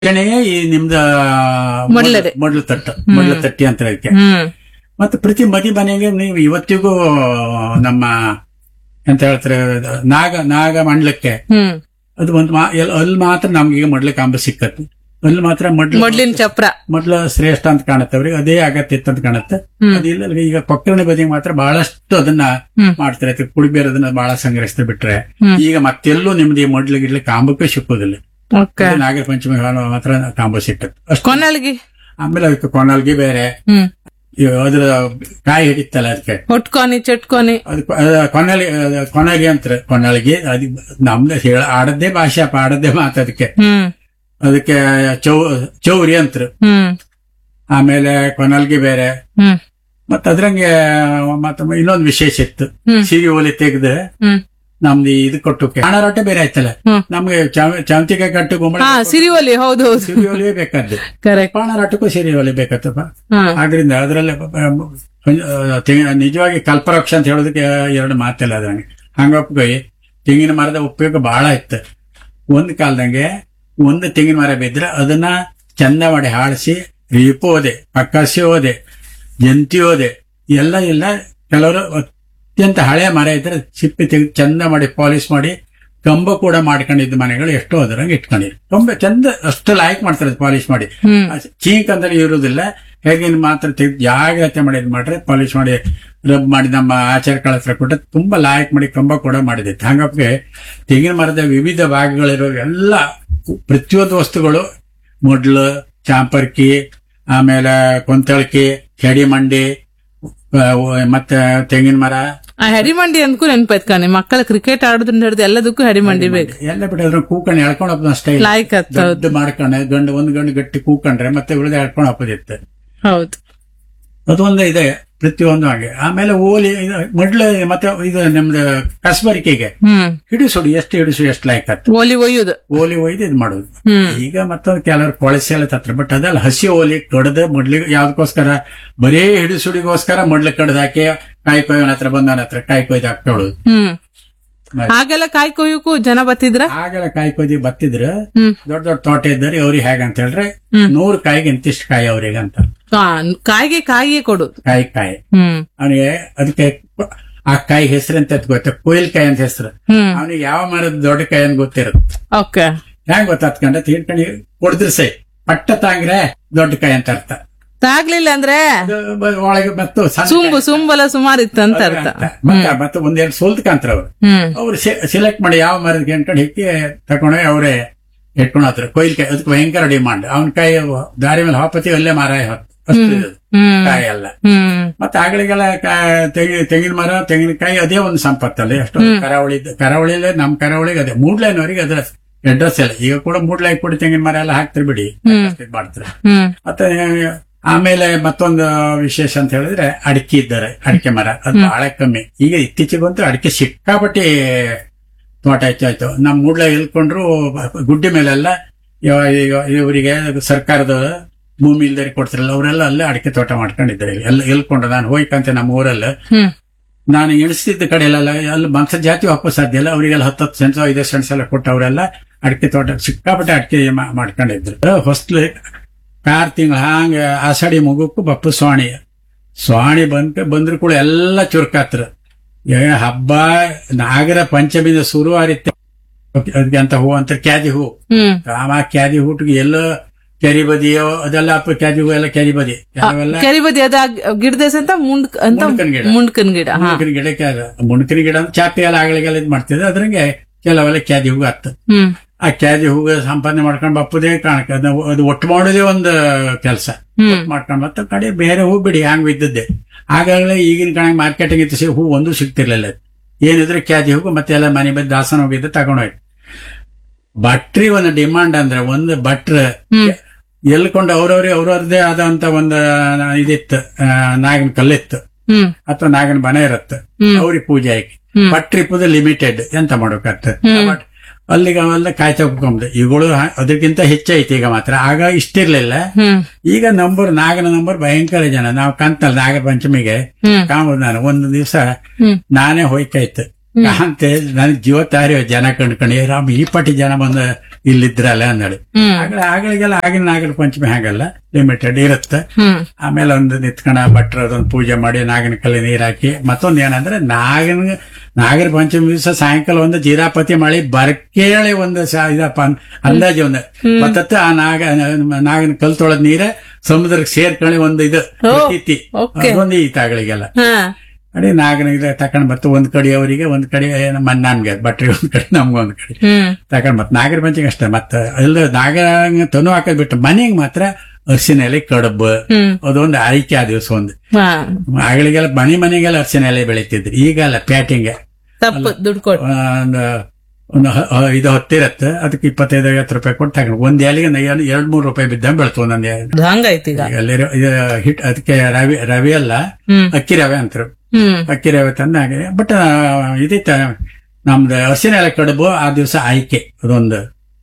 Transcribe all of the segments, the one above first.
ಗಣೆಯೇ ಈ ನಿಮ್ದ ಮೊಡ್ಲದೆ. ಮೊಡ್ಲು ತಟ್ಟು ಮೊಡ್ಲು ತಟ್ಟಿ ಅಂತ ಇದಕ್ಕೆ ಹ್ಮ್ ಮತ್ತೆ ಪ್ರತಿ ಮದಿ ಮನೆಗೆ ನೀವು ಇವತ್ತಿಗೂ ನಮ್ಮ ಎಂತ ಹೇಳ್ತಾರೆ ನಾಗ ನಾಗ ಮಂಡ್ಲಕ್ಕೆ ಹ್ಮ್ ಅದು ಒಂದು ಮಾ- ಎಲ್- ಅಲ್ಲಿ ಮಾತ್ರ ನಮ್ಗೆ ಈಗ ಮೊಡ್ಲಕ್ಕೆ ಅಂಬ ಸಿಕ್ಕತ್ತು ಅಲ್ಲಿ ಮಾತ್ರ ಮೊಡ್ಲು ಮೊಡ್ಲಿನ ಚಪ್ರ ಮೊದ್ಲು ಶ್ರೇಷ್ಠ ಅಂತ ಕಾಣುತ್ತೆ ಅವ್ರಿಗೆ ಅದೇ ಅಗತ್ಯ ಇತ್ತು ಅಂತ ಕಾಣುತ್ತೆ ಹ್ಮ್. ಅದಿಲ್ಲ ಈಗ ಕೊಕ್ಕರಣೆ ಬದಿಗೆ ಮಾತ್ರ ಬಹಳಷ್ಟು ಅದನ್ನ ಹ್ಮ್. ಮಾಡ್ತಾರೆ ಅದಕ್ಕೆ ಕುಡಿಬೇರೋದನ್ನ ಬಹಳ ಸಂಗ್ರಹಿಸ್ತಾ ಬಿಟ್ರೆ ಹ್ಮ್. ಈಗ ಮತ್ತೆಲ್ಲೂ ನಿಮ್ದು ಈ ಮೊಡ್ಲು ಗಿಡ್ಲಿ ಕಾಂಬಕ್ಕೆ ಸಿಕ್ಕೋದಿಲ್ಲ ಓಕೆ ಇದು ನಾಗರ ಪಂಚಮಿ ಕಾಲ ಮಾತ್ರ ಕಾಂಬ ಸಿಕ್ಕತ್ತು ಅಷ್ಟು ಕೊನಲ್ಗಿ ಆಮೇಲೆ ಅದಕ್ಕೆ ಕೊನಲ್ಗಿ ಬೇರೆ ಹ್ಮ್ ಈ ಅದ್ರ ಕಾಯಿ ಹಿಡಿತಲ್ಲ ಅದಕ್ಕೆ ಹೊಟ್ಕೊನಿ ಚಟ್ಕೊನಿ ಅದು ಕೊನಲಿ ಕೊನಲ್ಗಿ ಅಂತಾರೆ ಕೊನಲ್ಗಿ ಅದ್ ನಮ್ದು ಹೇಳ ಆಡದ್ದೇ ಭಾಷೆ ಅಪ್ಪ ಆಡದ್ದೇ ಮಾತು ಅದಕ್ಕೆ ಹ್ಮ್ ಅದಕ್ಕೆ ಚೌ ಚೌರಿ ಅಂತಾರೆ ಹ್ಮ್ ಆಮೇಲೆ ಕೊನಲ್ಗಿ ಬೇರೆ ಹ್ಮ್ ಮತ್ತ ಅದ್ರಂಗೆ ಮತ್ತೆ ಇನ್ನೊಂದು ವಿಶೇಷ ಇತ್ತು ಹ್ಮ್. ಸಿರಿ ಒಲಿ ತೆಗೆದು ಹ್ಮ್ ನಮ್ದು ಈ ಇದು ಕೊಟ್ಟಕ್ಕೆ ಹಣ ರೊಟ್ಟೆ ಬೇರೆ ಆಯ್ತಲ್ಲ ಹ್ಮ್. ನಮ್ಗೆ ಚಾವಂತಿಗೆ ಕಟ್ಟು ಗುಮ್ಮಳ ಹಾ ಸಿರಿವಲಿ ಹೌದು ಹೌದು ಸಿರಿ ಒಲಿಯೇ ಬೇಕಾದ್ದು ಕರೆಕ್ಟ್ ಪಾಣ ರೊಟ್ಟಕ್ಕೂ ಸಿರಿ ಒಲಿ ಬೇಕತ್ತಪ್ಪ ಹಾ ಆದ್ರಿಂದ ಅದರಲ್ಲೇ ನಿಜವಾಗಿ ಕಲ್ಪವೃಕ್ಷ ಅಂತ ಹೇಳೋದಕ್ಕೆ ಎರಡು ಮಾತಿಲ್ಲ ಅದ್ರಂಗೆ ಹಂಗಪ್ಪಗೆ ತೆಂಗಿನ ಮರದ ಉಪಯೋಗ ಬಹಳ ಇತ್ತು ಒಂದ್ ಕಾಲದಂಗೆ ಒಂದು ತೆಂಗಿನ ಮರ ಬಿದ್ರೆ ಅದನ್ನ ಚಂದ ಮಾಡಿ ಹಾಳಿಸಿ ರೀಪೋದೆ ಪಕ್ಕಸಿ ಹೋದೆ ಜಂತಿ ಹೋದೆ ಎಲ್ಲ ಇಲ್ಲ ಕೆಲವರು ಅತ್ಯಂತ ಹಳೆಯ ಮರ ಇದ್ರೆ ಸಿಪ್ಪೆ ತೆಗೆದು ಚಂದ ಮಾಡಿ ಪಾಲಿಶ್ ಮಾಡಿ ಕಂಬ ಕೂಡ ಮಾಡ್ಕೊಂಡಿದ್ದ ಮನೆಗಳು ಎಷ್ಟೋ ಅದರಂಗೆ ಇಟ್ಕೊಂಡಿರು ಕಂಬ ಚಂದ ಅಷ್ಟು ಲಾಯ್ಕ್ ಮಾಡ್ತಾರೆ ಪಾಲಿಶ್ ಮಾಡಿ ಹ್ಮ್ ಚೀಕ್ ಅಂದ್ರೆ ಇರುವುದಿಲ್ಲ ಹೇಗೆ ಮಾತ್ರ ತೆಗ್ದು ಜಾಗ್ರತೆ ಮಾಡಿ ಇದ್ ಮಾಡ್ರೆ ಪಾಲಿಶ್ ಮಾಡಿ ರಬ್ ಮಾಡಿ ನಮ್ಮ ಆಚಾರ್ಯಗಳ ಹತ್ರ ಕೊಟ್ಟು ತುಂಬಾ ಲಾಯಕ್ ಮಾಡಿ ಕಂಬ ಕೂಡ ಮಾಡಿದೈತೆ ಹಂಗಪ್ಗೆ ತೆಂಗಿನ ಮರದ ವಿವಿಧ ಭಾಗಗಳಿರೋ ಎಲ್ಲ ಪ್ರತಿಯೊಂದು ವಸ್ತುಗಳು ಮೊಡ್ಲು ಚಾಂಪರ್ಕಿ ಆಮೇಲೆ ಕೊಂತಳ್ಕಿ ಮಂಡಿ ಮತ್ತೆ ತೆಂಗಿನ ಮರ ಆ ಹೆಡಿಮಂಡಿ ಅಂದ್ಕೂ ನೆನ್ಪಾಯ್ತು ಕಣೆ ಮಕ್ಕಳ ಕ್ರಿಕೆಟ್ ಆಡೋದ್ರಿಂದ ಹಿಡಿದು ಎಲ್ಲದಕ್ಕೂ ಹೆಡಿಮಂಡಿ ಬೇಕು ಎಲ್ಲ ಬಿಟ್ಟು ಅದ್ರ ಕೂಕೊಂಡು ಎಳ್ಕೊಂಡು ಹೋಗ್ತಾನೆ ಅಷ್ಟೇ ಲಾಯ್ಕ್ ಹತ್ತ ಹೌದು ದೊಡ್ಡ ಮಾಡ್ಕೊಂಡೆ ಗಂಡು ಒಂದ್ ಗಂಡು ಗಟ್ಟಿ ಕೂಕೊಂಡ್ರೆ ಮತ್ತೆ ಉಳಿದ ಎಳ್ಕೊಂಡು ಹಾಕೋದಿತ್ತು ಹೌದು ಅದೊಂದು ಇದೆ ಪ್ರತಿಯೊಂದು ಹಾಗೆ ಆಮೇಲೆ ಓಲಿ ಇದು ಮೊಡ್ಲು ಮತ್ತೆ ಇದು ನಮ್ದು ಕಸಬರಿಕೆಗೆ ಹ್ಮ್ ಹಿಡಿಸೋಡು ಎಷ್ಟು ಹಿಡಿಸು ಎಷ್ಟು ಲೈಕ್ ಆಯ್ತು ಓಲಿ ಒಯ್ಯುದು ಓಲಿ ಒಯ್ದು ಇದು ಮಾಡೋದು ಹ್ಮ್ ಈಗ ಮತ್ತೊಂದು ಕೆಲವರು ಕೊಳಸಿ ಎಲ್ಲ ತತ್ರ ಬಟ್ ಅದಲ್ಲ ಹಸಿ ಓಲಿ ಕಡ್ದು ಮೊಡ್ಲಿಗೆ ಯಾವ್ದಕ್ಕೋಸ್ಕರ ಬರೀ ಹಿಡಿಸುಡಿಗೋಸ್ಕರ ಮೊಡ್ಲು ಕಡ್ದು ಹಾಕಿ ಕಾಯಿ ಕೊಯ್ಯೋನ ಹತ್ರ ಬಂದವನ ಹತ್ರ ಕಾಯಿ ಕೊಯ್ದು ಹಾಕ್ತೋಳುದು ಹ್ಮ್ ಹಾಗೆಲ್ಲ ಕಾಯಿ ಕೊಯ್ಯಕ್ಕೂ ಜನ ಬತ್ತಿದ್ರ ಆಗೆಲ್ಲ ಕಾಯಿ ಕೊಯ್ದು ಬತ್ತಿದ್ರು ಹ್ಮ್ ದೊಡ್ಡ ದೊಡ್ಡ ತೋಟ ಇದ್ದಾರೆ ಅವ್ರಿಗೆ ಹೇಗಂತ ಹೇಳ್ರೆ ಹ್ಮ್. ನೂರು ಕಾಯಿಗೆ ಇಂತಿಷ್ಟು ಕಾಯಿ ಅವ್ರಿಗೆ ಅಂತ ಆ, ಕಾಯಿಗೆ ಕಾಯಿಯೇ ಕೊಡುದು ಕಾಯಿ ಕಾಯಿ ಹ್ಮ್ ಅವನಿಗೆ ಅದಕ್ಕೆ ಆ ಕಾಯಿ ಹೆಸರು ಅಂತ ಗೊತ್ತ ಕೊಯ್ಲ್ ಕಾಯಿ ಅಂತ ಹೆಸರು ಹ್ಮ್ ಅವನಿಗೆ ಯಾವ ಮರದ ದೊಡ್ಡ ಕಾಯಿ ಅಂತ ಗೊತ್ತಿರುತ್ತೆ ಓಕೆ ಹೆಂಗ್ ಗೊತ್ತಾತ್ಕೊಂಡ ತಿಳ್ಕೊಂಡು ಕೊಡಿದ್ರೆ ಸೈ ಪಟ್ಟ ತಾಂಗ್ರೆ ದೊಡ್ಡ ಕಾಯಿ ಅಂತ ಅರ್ಥ ತಾಗ್ಲಿಲ್ಲ ಅಂದ್ರೆ ಅದು ಬ- ಒಳಗೆ ಮತ್ತು ಸಣ್ಣ ಸುಂಬು ಸುಂಬಲ ಸುಮಾರು ಇತ್ತು ಅಂತ ಕಾಯಿ ಅರ್ಥ ಅಂತ. ಮತ್ತೆ ಮತ್ತೆ ಒಂದೆರಡು ಸೋಲ್ತ್ಕಂತ್ರ ಅವ್ರು ಹ್ಮ್ ಅವ್ರು ಸೆಲೆಕ್ಟ್ ಮಾಡಿ ಯಾವ ಮರದ ಅನ್ಕೊಂಡು ಹಿಕ್ಕಿ ತಕೊಂಡೋಗಿ ಅವರೇ ಇಟ್ಕೊಂಡು ಹೋದ್ರು ಕೊಯ್ಲ್ ಕಾಯಿ ಅದಕ್ಕೆ ಭಯಂಕರ ಡಿಮಾಂಡ್ ಅವನ ಕಾಯಿ ದಾರಿ ಮೇಲೆ ಹಾಪತಿ ಅಲ್ಲೇ ಮಾರಾಯ ಹೊತ್ತು ಅಷ್ಟು ಇದು. ಹ್ಮ್ ಕಾಯಿ ಎಲ್ಲ ಹ್ಮ್ ಮತ್ತೆ ಆಗಳಿಗೆಲ್ಲ ತೆಂಗಿನ ತೆಂಗಿನ ಮರ ತೆಂಗಿನಕಾಯಿ ಅದೇ ಒಂದು ಸಂಪತ್ತಲ್ಲ ಎಷ್ಟು ಕರಾವಳಿ ಕರಾವಳಿಯಲ್ಲೇ ನಮ್ ಕರಾವಳಿಗೆ ಅದೇ ಮೂಡ್ಲೈನವರಿಗೆ ಅದರ ಅಡ್ರೆಸ್ ಇಲ್ಲ ಈಗ ಕೂಡ ಮೂಡ್ಲೈ ಕೂಡ ತೆಂಗಿನ ಮರ ಎಲ್ಲ ಹಾಕ್ತಿರ್ ಬಿಡಿ ಅಷ್ಟು ಇದ್ ಮಾಡ್ತಾರೆ ಹ್ಮ್ ಮತ್ತೆ ಆಮೇಲೆ ಮತ್ತೊಂದು ವಿಶೇಷ ಅಂತ ಹೇಳಿದ್ರೆ ಅಡಿಕೆ ಇದ್ದಾರೆ ಅಡಿಕೆ ಮರ ಅದು ಬಹಳ ಕಮ್ಮಿ ಈಗ ಇತ್ತೀಚೆಗಂತೂ ಅಡಿಕೆ ಸಿಕ್ಕಾಪಟ್ಟಿ ತೋಟ ಹೆಚ್ಚಾಯ್ತು ನಮ್ ಮೂಡ್ಲ ಎಲ್ಕೊಂಡ್ರು ಗುಡ್ಡೆ ಮೇಲೆಲ್ಲ ಇವ- ಈಗ ಇವರಿಗೆ ಸರ್ಕಾರದ ಭೂಮಿ ಇಲ್ದರಿ ಕೊಡ್ತಿರಲ್ಲ ಅವರೆಲ್ಲ ಅಲ್ಲೇ ಅಡಿಕೆ ತೋಟ ಮಾಡ್ಕೊಂಡಿದ್ದಾರೆ ಎಲ್ಲ ಎಲ್ಕೊಂಡು ನಾನು ಹೋಯ್ಕಂತೆ ನಮ್ಮ ಊರಲ್ಲ ಹ್ಮ್ ನಾನು ಎಣಿಸ್ತಿದ್ದ ಕಡೆ ಎಲ್ಲ ಅಲ್ಲಿ ಮಂಸ ಜಾತಿ ವಾಪಸ್ ಸಾಧ್ಯ ಇಲ್ಲ ಅವರಿಗೆಲ್ಲ ಹತ್ತತ್ತು ಸೆನ್ಸ್ ಐದು ಸೆನ್ಸ್ ಎಲ್ಲ ಕೊಟ್ಟು ಅವರೆಲ್ಲ ಅಡಿಕೆ ತೋಟ ಸಿಕ್ಕಾಪಟ್ಟೆ ಅಡಿಕೆ ಮಾ- ಮಾಡ್ಕೊಂಡಿದ್ರು ಹೊಸ್ಲು ಕಾರ್ ತಿಂಗಳ ಹಾಂಗ ಆಷಾಢಿ ಮುಗಕ್ಕೂ ಬಪ್ಪು ಸ್ವಾಣಿ ಸ್ವಾಣಿ ಬಂದ ಬಂದ್ರು ಕೂಡ ಎಲ್ಲ ಚುರುಕಾತ್ರ ಏ ಹಬ್ಬ ನಾಗರ ಪಂಚಮಿದ ಶುರು ಆರಿತ್ತೆ ಅದಕ್ಕೆ ಅಂತ ಹೂ ಅಂತ ಕ್ಯಾದಿ ಹೂ ಹ್ಮ್ ಆ ಕ್ಯಾದಿ ಹೂಟಿಗೆ ಎಲ್ಲೋ ಕೆರಿ ಬದಿಯೋ ಅದೆಲ್ಲ ಅಪ್ಪ ಕ್ಯಾದಿ ಹೂ ಎಲ್ಲ ಕೆರಿ ಬದಿ ಕೆಲವೆಲ್ಲ ಕೆರಿಬದಿ ಅದ ಗಿಡದ ಅಂತ ಮುಂಡ್ ಅಂತ ಮುಂಡ್ಕನ್ ಗಿಡ. ಮುಂಡ್ಕನ್ ಗಿಡ ಹಾ ಮುಣಕಿನ ಗಿಡಕ್ಕೆ ಅದು ಮುಣಕಿನ ಗಿಡ ಅಂದ್ರೆ ಚಾಪಿ ಎಲ್ಲ ಆಗಳಿಗೆಲ್ಲ ಇದು ಮಾಡ್ತಿದ್ದೆ ಅದ್ರಂಗೆ ಕೆಲವೆಲ್ಲ ಕ್ಯಾದಿ ಹೂವು ಹತ್ತು ಹ್ಮ್ ಆ ಕ್ಯಾದಿ ಹೂವು ಸಂಪಾದನೆ ಮಾಡ್ಕೊಂಡು ಬಪ್ಪುದೇ ಕಾಣಕ ಅದು ಅದು ಒಟ್ಟು ಮಾಡೋದೇ ಒಂದು ಕೆಲಸ ಹ್ಮ್ ಮಾಡ್ಕೊಂಡು ಮತ್ತೆ ಕಡೆ ಬೇರೆ ಹೂ ಬಿಡಿ ಹಂಗ್ ಬಿದ್ದದ್ದೆ ಆಗಾಗಲೇ ಈಗಿನ ಕಣಕ್ ಮಾರ್ಕೆಟಿಂಗ್ ಇತ್ತು ಹೂ ಒಂದು ಸಿಗ್ತಿರ್ಲಿಲ್ಲ ಏನಿದ್ರೆ ಕ್ಯಾದಿ ಹೂವು ಮತ್ತೆ ಎಲ್ಲ ಮನೆ ಬಂದು ದಾಸನ ಹೋಗಿದ್ದು ತಗೊಂಡೋಯ್ತು ಭಟ್ರಿ ಒಂದು ಡಿಮಾಂಡ್ ಅಂದ್ರೆ ಒಂದು ಭಟ್ರ ಹ್ಮ್ ಎಲ್ಕೊಂಡು ಅವ್ರವ್ರಿಗೆ ಅವ್ರವ್ರದೇ ಆದಂತ ಒಂದು ಇದಿತ್ತು ಆ, ನಾಗನ ಕಲ್ಲಿತ್ತು ಹ್ಮ್ ಅಥವಾ ನಾಗನ ಬನ ಇರುತ್ತೆ ಹ್ಮ್. ಅವ್ರಿಗೆ ಪೂಜೆ ಆಯ್ಕೆ ಹ್ಮ್. ಬಟ್ ಟ್ರಿಪ್ ಲಿಮಿಟೆಡ್ ಎಂತ ಮಾಡ್ಬೇಕಾಗ್ತದೆ ಹ್ಮ್. ಬಟ್ ಅಲ್ಲಿಗೆ ಅವೆಲ್ಲ ಕಾಯ್ತಾ ಹೋಗ್ಕೊಂಬುದು ಇವುಗಳು ಹ- ಅದಕ್ಕಿಂತ ಹೆಚ್ಚೈತಿ ಈಗ ಮಾತ್ರ ಆಗ ಇಷ್ಟಿರ್ಲಿಲ್ಲ ಹ್ಮ್ ಈಗ ನಂಬರ್ ನಾಗನ ನಂಬರ್ ಭಯಂಕರ ಜನ ನಾವು ಕಂತಲ್ಲ ನಾಗ ಪಂಚಮಿಗೆ ಹ್ಮ್ ಕಾಂಬುದು ನಾನು ಒಂದು ದಿವಸ ಹ್ಮ್ ನಾನೇ ಹೋಯ್ಕಾಯ್ತು ಕಾಂತೆ ನನಗೆ ಜೀವ ತಾರಿ ಜನ ಕಂಡ್ಕೊಂಡು ಏ ರಾಮ್ ಈ ಪಟ್ಟಿ ಜನ ಬಂದ ಇಲ್ಲಿದ್ರಲ್ಲ ಅಂದಳಿ ಹ್ಮ್ ಆಗಲೇ ಆಗಳಿಗೆಲ್ಲ ಆಗಿನ ನಾಗರ ಪಂಚಮಿ ಹಾಗಲ್ಲ ಲಿಮಿಟೆಡ್ ಇರುತ್ತೆ ಹ್ಮ್ ಆಮೇಲೆ ಒಂದು ನಿತ್ಕಣ ಭಟ್ರ ಅದೊಂದು ಪೂಜೆ ಮಾಡಿ ನಾಗನ ಕಲ್ಲಿ ನೀರ್ ಹಾಕಿ ಮತ್ತೊಂದು ಏನಂದ್ರೆ ನಾಗನ ನಾಗರ ಪಂಚಮಿ ದಿವಸ ಸಾಯಂಕಾಲ ಒಂದು ಜೀರಾಪತಿ ಮಳೆ ಬರ್ಕೇಳಿ ಒಂದು ಸ- ಇದಪ್ಪ ಅನ್- ಅಂದಾಜು ಒಂದು ಮತ್ತತ್ತ ಆ ನಾಗ ನಾಗನ ಕಲ್ ತೊಳೆದ ನೀರ ಸಮುದ್ರಕ್ಕೆ ಸೇರ್ಕೊಳ್ಳಿ ಒಂದು ಇದು ಓ, ಪ್ರತೀತಿ ಓಕೆ. ಅದೊಂದು ಈ ತಾಗಳಿಗೆಲ್ಲ ಹಾ ಅಡಿ ನಾಗನ ಇದು ತಕೊಂಡ್ ಬತ್ತು ಒಂದ್ ಕಡೆ ಅವರಿಗೆ ಒಂದ್ ಕಡೆ ನಮ್ಮ ನಮ್ಗೆ ಭಟ್ರಿಗೆ ಒಂದ್ ಕಡೆ ನಮ್ಗೊಂದ್ ಕಡೆ ಹ್ಮ್ ತಕೊಂಡ್ ಮತ್ ನಾಗರ ಪಂಚಮಿ ಅಷ್ಟೇ ಮತ್ತ ಅಲ್ಲ ನಾಗರ ತನು ಹಾಕೋದ್ ಬಿಟ್ಟು ಮನೆಗೆ ಮಾತ್ರ ಅರಿಶಿನ ಎಲೆ ಕಡುಬು ಹ್ಮ್ ಅದೊಂದು ಆಯ್ಕೆ ಆ ದಿವಸ ಒಂದು ಹಾ ಆಗಳಿಗೆಲ್ಲ ಮನೆ ಮನೆಗೆಲ್ಲ ಅರಿಶಿನ ಎಲೆ ಬೆಳಿತಿದ್ರು ಈಗಲ್ಲ ಪ್ಯಾಟಿಂಗ್ ತಪ್ಪು ದುಡ್ಡು ಕೊಟ್ಟು ಒಂದು ಒಂದು ಹ- ಹ- ಇದು ಹೊತ್ತಿರತ್ತೆ ಅದಕ್ಕೆ ಇಪ್ಪತ್ತೈದು ಐವತ್ತು ರೂಪಾಯಿ ಕೊಟ್ಟು ತಗೊಂಡು ಒಂದ್ ಎಲೆಗೆ ನ- ಎರಡು ಎರಡ್ ಮೂರು ರೂಪಾಯಿ ಬಿದ್ದಂಗೆ ಬೆಳ್ತು ಒಂದೊಂದು ಎಲೆ. ಹಂಗಾಯ್ತು ಈಗ ಅಲ್ಲಿರೋ ಇದು ಹಿಟ್ ಅದಕ್ಕೆ ರವಿ ರವಿ ಅಲ್ಲ ಹ್ಮ್ ಅಕ್ಕಿ ರವೆ ಅಂತಾರೆ ಹ್ಮ್ ಅಕ್ಕಿ ರವೆ ತಂದಾಗೆ ಬಟ್ ಇದಿತ್ತ ನಮ್ದು ಅರಿಶಿನ ಎಲೆ ಕಡುಬು ಆ ದಿವಸ ಆಯ್ಕೆ ಅದೊಂದು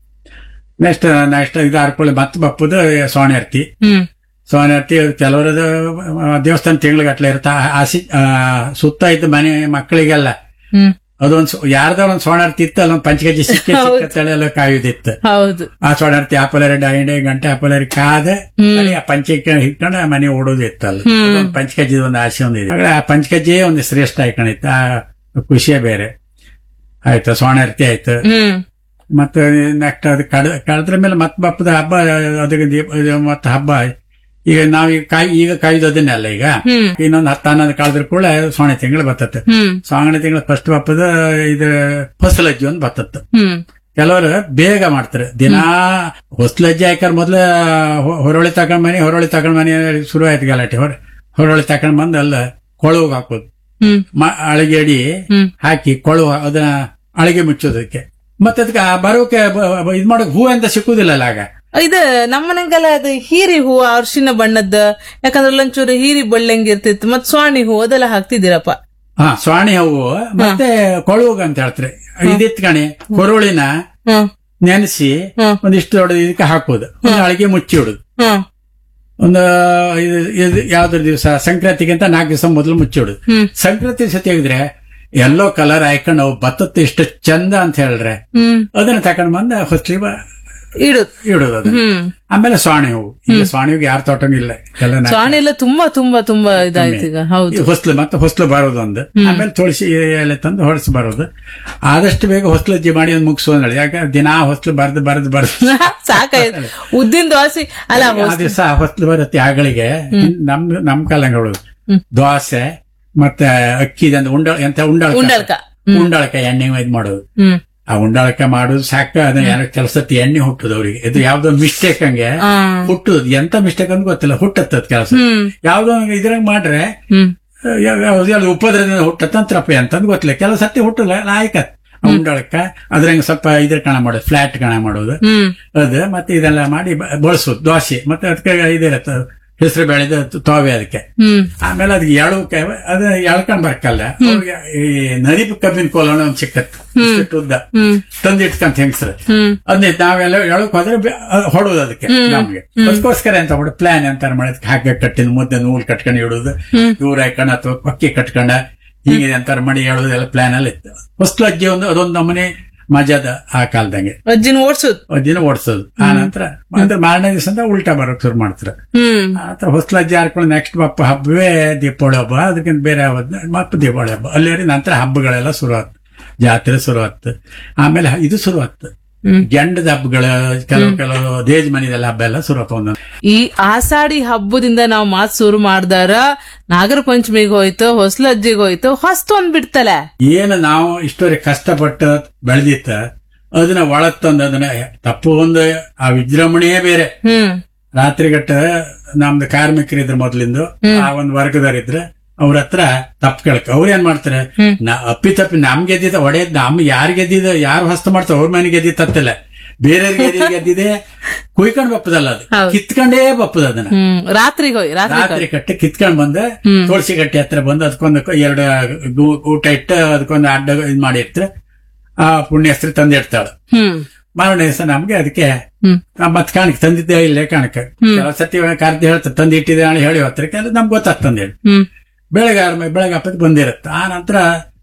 ನೆಕ್ಸ್ಟ್ ನೆಕ್ಸ್ಟ್ ಇದು ಹರ್ಕೊಳ್ಳಿ ಮತ್ತೆ ಬಪ್ಪುದು ಸೋಣೆರ್ತಿ ಹ್ಮ್ ಸೋಣೆರ್ತಿ ಕೆಲವರದು ದೇವಸ್ಥಾನ ತಿಂಗ್ಳಿಗಟ್ಲೆ ಇರುತ್ತೆ ಆ- ಆಸಿ ಆ, ಸುತ್ತ ಇದ್ದ ಮನೆ ಮಕ್ಕಳಿಗೆಲ್ಲ ಹ್ಮ್ ಅದೊಂದು ಯಾರ್ದೋ ಒಂದು ಸೋಣಾರ್ತಿ ಇತ್ತು ಅಲ್ಲೊಂದು ಪಂಚಕೆಜಿ ಸಿಕ್ಕ ಸಿಕ್ಕ ತಳೆಯಲ್ಲ ಕಾಯುದಿತ್ತು ಹೌದು ಆ ಸೋಣಾರ್ತಿ ಆಪಲರಿ ಡೈಂಡೆ ಗಂಟೆ ಆಪಲರಿ ಕಾದ ಅಲ್ಲಿ ಆ ಪಂಚಕ್ಕೆ ಹಿಟ್ಕೊಂಡು ಆ ಮನೆ ಓಡೋದು ಇತ್ತು ಅಲ್ಲಿ ಅದೊಂದು ಪಂಚಕಜ್ಜಿ ಒಂದು ಆಸೆ ಒಂದು ಇದೆ ಆಗ ಆ ಪಂಚಕಜ್ಜಿಯೇ ಒಂದು ಶ್ರೇಷ್ಠ ಆಯ್ಕೊಂಡಿತ್ತು ಆ ಖುಷಿಯೇ ಬೇರೆ ಆಯ್ತು ಸೋಣಾರ್ತಿ ಆಯ್ತು ಹ್ಮ್ ಮತ್ತೆ ನೆಕ್ಸ್ಟ್ ಅದು ಕಡ ಕಳೆದ್ರ ಮೇಲೆ ಮತ್ತೆ ಬಪ್ಪದ ಹಬ್ಬ ಅದಕ್ಕೆ ದೀಪ ಇದು ಮತ್ತೆ ಹಬ್ಬ ಈಗ ನಾವ್ ಈಗ ಕಾಯಿ ಈಗ ಕಾಯ್ದು ಅದನ್ನೆಲ್ಲ ಈಗ ಹ್ಮ್ ಇನ್ನೊಂದು ಹತ್ತು ಹನ್ನೊಂದು ಕಳೆದ್ರ ಕೂಡ ಸೋಣೆ ತಿಂಗಳು ಬರ್ತತ್ತೆ ಹ್ಮ್ ಸಾಂಗಣ ತಿಂಗಳು ಫಸ್ಟ್ ಬಪ್ಪದ ಇದು ಹೊಸಲಜ್ಜಿ ಒಂದು ಬತ್ತತ್ತು ಹ್ಮ್ ಕೆಲವರು ಬೇಗ ಮಾಡ್ತಾರೆ ದಿನಾ ಹೊಸಲಜ್ಜಿ ಹಾಕ್ಯಾರ ಮೊದ್ಲ ಹೊ- ಹೊರೊಳಿ ತಕೊಂಡ್ ಮನೆ ಹೊರೊಳಿ ತಕೊಂಡ್ ಮನೆ ಶುರು ಆಯ್ತು ಗಲಾಟೆ ಹೊರ ಹೊರೊಳಿ ತಕೊಂಡ್ ಬಂದು ಅಲ್ಲ ಕೊಳವು ಹಾಕೋದು ಹ್ಮ್ ಮ- ಅಳಿಗೆ ಅಡಿ ಹ್ಮ್ ಹಾಕಿ ಕೊಳವು ಅದನ್ನ ಅಳಿಗೆ ಮುಚ್ಚೋದಕ್ಕೆ ಮತ್ತೆ ಅದಕ್ಕೆ ಆ ಬರೋಕೆ ಬ- ಬ- ಇದ್ ಮಾಡೋಕೆ ಹೂ ಅಂತ ಸಿಕ್ಕುದಿಲ್ಲಲ್ಲ ಆಗ ಇದು ನಮ್ಮನೆಗೆಲ್ಲ ಅದು ಹೀರಿ ಹೂವು ಅರ್ಶಿನ ಬಣ್ಣದ ಯಾಕಂದ್ರೆ ಅಲ್ಲೊಂಚೂರು ಹೀರಿ ಬಳ್ಳಂಗ್ ಇರ್ತಿತ್ತು ಮತ್ ಸ್ವಾಣಿ ಹೂ ಅದೆಲ್ಲ ಹಾಕ್ತಿದ್ದೀರಪ್ಪ ಹಾ ಸ್ವಾಣಿ ಹೂವು ಮತ್ತೆ ಕೊಳವುಗ ಅಂತ ಹೇಳ್ತಾರೆ ಇದಿತ್ ಕಣೆ ಕೊರುಳಿನ ಹ್ಮ್ ನೆನೆಸಿ ಹ್ಮ್. ಒಂದಿಷ್ಟು ದೊಡ್ಡ ಇದಕ್ಕೆ ಹಾಕೋದು ಒಂದು ಅಳಿಗೆ ಮುಚ್ಚಿ ಇಡುದು ಹ್ಮ್ ಒಂದು ಇದು ಇದು ಯಾವ್ದ್ರ ದಿವಸ ಸಂಕ್ರಾಂತಿಗಿಂತ ನಾಲ್ಕು ದಿವಸ ಮೊದಲು ಮುಚ್ಚಿಡುದು ಹ್ಮ್. ಸಂಕ್ರಾಂತಿ ದಿವಸ ತೆಗೆದ್ರೆ ಎಲ್ಲೋ ಕಲರ್ ಹಾಕೊಂಡು ಅವು ಭತ್ತತ್ತು ಎಷ್ಟು ಚಂದ ಅಂತ ಹೇಳ್ರೆ ಹ್ಮ್ ಅದನ್ನ ತಕೊಂಡ್ ಬಂದ ಹೊಸ್ಲಿ ಇಡುದು ಇಡುದು ಅದನ್ನ ಹ್ಮ್ ಆಮೇಲೆ ಸ್ವಾಣಿ ಹೂವು ಈಗ ಸ್ವಾಣಿ ಹೂವು ಯಾರು ತೋಟನೂ ಇಲ್ಲ ಎಲ್ಲ ನಾ- ಸ್ವಾಣಿ ಎಲ್ಲ ತುಂಬಾ ತುಂಬಾ ತುಂಬಾ ಇದಾಯ್ತು ಈಗ ಹೌದು ಈ ಹೊಸ್ಲು ಮತ್ತೆ ಹೊಸ್ಲು ಬರೋದು ಒಂದು ಆಮೇಲೆ ತುಳಸಿ ಎಲೆ ತಂದು ಹೊಳಸಿ ಬರೋದು ಆದಷ್ಟು ಬೇಗ ಹೊಸ್ಲಜ್ಜಿ ಮಾಡಿ ಒಂದು ಮುಗಿಸು ಅಂದಳಿ ಯಾಕಂದ್ರೆ ದಿನಾ ಹೊಸ್ಲು ಬರೆದು ಬರೆದು ಬರೆದು ಸಾಕಾಯ್ತು ಉದ್ದಿನ ದೋಸೆ ಅಲ್ಲ ಆ ದಿವಸ ಹೊಸ್ಲು ಬರುತ್ತೆ ಆಗಳಿಗೆ ನಮ್ ನಮ್ ಕಾಲಂಗ ಹೇಳುದು ಹ್ಮ್. ದೋಸೆ ಮತ್ತೆ ಅಕ್ಕಿದಂದು ಉಂಡ ಎಂತ ಉಂಡಾಳ ಉಂಡಾಳ್ಕ ಉಂಡಾಳಕ ಎಣ್ಣೆ ಇದ್ ಮಾಡೋದು ಹ್ಮ್ ಆ ಉಂಡಾಳಕ ಮಾಡೋದು ಸಾಕ ಅದನ್ನ ಯಾರೋ ಕೆಲಸಕ್ಕೆ ಎಣ್ಣೆ ಹುಟ್ಟುದು ಅವ್ರಿಗೆ ಇದು ಯಾವ್ದೋ ಮಿಸ್ಟೇಕ್ ಹಂಗೆ ಆ, ಹುಟ್ಟುದು ಎಂತ ಮಿಸ್ಟೇಕ್ ಅಂತ ಗೊತ್ತಿಲ್ಲ ಹುಟ್ಟತ್ತದ ಕೆಲಸ ಹ್ಮ್ ಯಾವ್ದೋ ಇದ್ರಂಗ್ ಮಾಡ್ರೆ ಹ್ಮ್ ಯಾವ್ದು ಉಪದ್ರದಿಂದ ಹುಟ್ಟತ್ತಂತ್ರಪ್ಪ ಅಂತಂದ್ ಗೊತ್ತಿಲ್ಲ ಕೆಲವು ಸತಿ ಹುಟ್ಟಲ್ಲ ಲಾಯ್ಕತ್ ಉಂಡಾಳಕ್ಕ ಅದ್ರಂಗ ಸ್ವಲ್ಪ ಇದ್ರ ಕಣ ಮಾಡೋದು ಫ್ಲಾಟ್ ಕಣ ಮಾಡೋದು ಹ್ಮ್ ಅದು ಮತ್ತೆ ಇದೆಲ್ಲ ಮಾಡಿ ಬ- ಬಳಸೋದು ದೋಸೆ ಮತ್ತೆ ಅದಕ್ಕೆ ಇದಿರತ್ತೆ ಹೆಸರು ಬೆಳೆದ ತೋವೆ ಅದಕ್ಕೆ ಹ್ಮ್ ಆಮೇಲೆ ಅದಕ್ಕೆ ಎಳಕ್ಕೆ ಅದು ಎಳ್ಕೊಂಡ್ ಬರ್ಕಲ್ಲ ಅವ್ರಿಗೆ ಈ ನರಿಬ್ ಕಬ್ಬಿನ ಕೋಲನ ಒಂದ್ ಸಿಕ್ಕತ್ ಇಷ್ಟಿಷ್ಟು ಉದ್ದ ಹ್ಮ್ ತಂದು ಇಟ್ಕಂತ ಹೆಂಗ್ಸ್ರ ಹ್ಮ್ ಅದನ್ನ ನಾವೆಲ್ಲ ಎಳಕ್ ಹೋದ್ರೆ ಬೆ- ಅದ್ ಹೊಡೋದು ಅದಕ್ಕೆ ನಮ್ಗೆ ಅದಕ್ಕೋಸ್ಕರ ಅಂತ ಮಾಡಿ ಪ್ಲಾನ್ ಅಂತ ಮಾಡೋದಕ್ಕೆ ಹಾಗೆ ಕಟ್ಟಿನ ಮುದ್ದೆ ನೂಲ್ ಕಟ್ಕೊಂಡು ಇಡೋದು ಇವ್ರ ಹಾಕೊಂಡ ಅಥವಾ ಅಕ್ಕಿ ಕಟ್ಕೊಂಡ ಹೀಗೆ ಅಂತಾರ ಮಾಡಿ ಹೇಳೋದು ಎಲ್ಲ ಪ್ಲಾನ್ ಅಲ್ಲಿ ಇತ್ತು ಹೊಸ್ಲು ಅಜ್ಜಿ ಒಂದು ಅದೊಂದು ನಮೂನೆ ಮಜಾದ ಆ ಕಾಲದಂಗೆ ಅಜ್ಜಿನ ಓಡ್ಸುದು ದಿನ ಓಡಿಸೋದು ಆ ನಂತರ ಅಂದ್ರೆ ಮಾರನೇ ದಿವಸ ಅಂತ ಉಲ್ಟಾ ಬರೋಕ್ ಶುರು ಮಾಡ್ತಾರೆ ಹ್ಮ್ ಆತ ಹೊಸ್ಲಜ್ಜಿ ಹಾರ್ಕೊಂಡು ನೆಕ್ಸ್ಟ್ ಬಪ್ಪ ಹಬ್ಬವೇ ದೀಪಾವಳಿ ಹಬ್ಬ ಅದಕ್ಕಿಂತ ಬೇರೆ ಹಬ್ಬ ಮಪ್ಪ ದೀಪಾವಳಿ ಹಬ್ಬ ಅಲ್ಲಿ ನಂತರ ಹಬ್ಬಗಳೆಲ್ಲ ಶುರು ಆತ್ ಜಾತ್ರೆ ಶುರು ಆತ್ ಆಮೇಲೆ ಹ- ಇದು ಶುರು ಆತ್ ಹ್ಮ್. ಗಂಡದ ಹಬ್ಬಗಳು ಕೆಲವು ಕೆಲವು ದೇಜ್ ಮನಿದೆಲ್ಲ ಹಬ್ಬ ಎಲ್ಲ ಶುರು ಆತ ಒಂದೊಂದು ಈ ಆಷಾಢಿ ಹಬ್ಬದಿಂದ ನಾವು ಮಾತ್ ಶುರು ಮಾಡ್ದಾರ ನಾಗರ ಪಂಚಮಿಗೆ ಹೋಯ್ತು ಹೊಸ್ಲಜ್ಜಿಗೆ ಹೋಯ್ತು ಹೊಸ್ತೊಂದ್ ಬಿಡ್ತಲ್ಲ ಏನು ನಾವು ಇಷ್ಟವರೆಗೆ ಕಷ್ಟಪಟ್ಟು ಬೆಳೆದಿತ್ತ ಅದನ್ನ ಒಳಗ್ ತಂದು ಅದನ್ನ ತಪ್ಪು ಒಂದು ಆ ವಿಜೃಂಭಣೆಯೇ ಬೇರೆ ಹ್ಮ್ ರಾತ್ರಿಗಟ್ಟ ನಮ್ದು ಕಾರ್ಮಿಕರಿದ್ರು ಮೊದ್ಲಿಂದು ಆ ಒಂದು ವರ್ಗದವರಿದ್ರೆ ಅವ್ರ ಹತ್ರ ತಪ್ಪು ಕೇಳಕ್ ಅವ್ರ ಏನ್ ಮಾಡ್ತಾರೆ ಹ್ಮ್. ನಾ ಅಪ್ಪಿ ತಪ್ಪಿ ನಮ್ ಗೆದ್ದಿದ ಹೊಡೆಯದ್ ನಮ್ ಯಾರ್ ಗೆದ್ದಿದ ಯಾರು ಹಸ್ತ ಮಾಡ್ತಾರ ಅವ್ರ ಮನೆ ಗೆದ್ದಿತ್ತಲ್ಲ ಬೇರೆಯವ್ರಿಗೆ ಗೆದ್ದಿದ್ ಗೆದ್ದಿದೆ ಕುಯ್ಕೊಂಡ್ ಬಪ್ಪದಲ್ಲ ಅದು ಹೌದು. ಕಿತ್ಕೊಂಡೇ ಬಪ್ಪದ ಅದನ್ನ ಹ್ಮ್ ರಾತ್ರಿಗೆ ಹೋಯ್ ರಾತ್ರಿ ರಾತ್ರಿ ಕಟ್ಟಿ ಕಿತ್ಕೊಂಡ್ ಬಂದ ಹ್ಮ್. ತುಳಸಿ ಗಟ್ಟಿ ಹತ್ರ ಬಂದು ಅದಕ್ಕೊಂದು ಎರಡು ಗು- ಊಟ ಇಟ್ಟು ಅದಕ್ಕೊಂದು ಅಡ್ಡ ಇದ್ ಮಾಡಿರ್ತಾರೆ ಆ ಪುಣ್ಯಸ್ತ್ರಿ ತಂದಿಡ್ತಾಳೆ ಹ್ಮ್ ಮಾರನೇ ದಿವಸ ನಮ್ಗೆ ಅದಕ್ಕೆ ಹ್ಮ್ ನಾವ್ ಮತ್ ಕಾಣಕ್ ತಂದಿದ್ದೆ ಇಲ್ಲೇ ಕಾಣಕ ಕೆಲವು ಸತಿ ಕಾರ್ತಿ ಹೇಳ್ತಾರೆ ತಂದು ಇಟ್ಟಿದೆ ಹೇಳಿ ಹೇಳಿ ಹೋಗ್ತಾರೆ ಕೆಲವು ನಮ್ಗೆ ಗೊತ್ತಾಗ್ತದೆ ಹೇಳಿ ಹ್ಮ್ ಬೆಳಗ್ಗೆ ಆದ್ಮೇಲೆ ಬೆಳಗ್ಗೆ ಹಪ್ಪತ್ತು ಬಂದಿರುತ್ತೆ ಆ ನಂತರ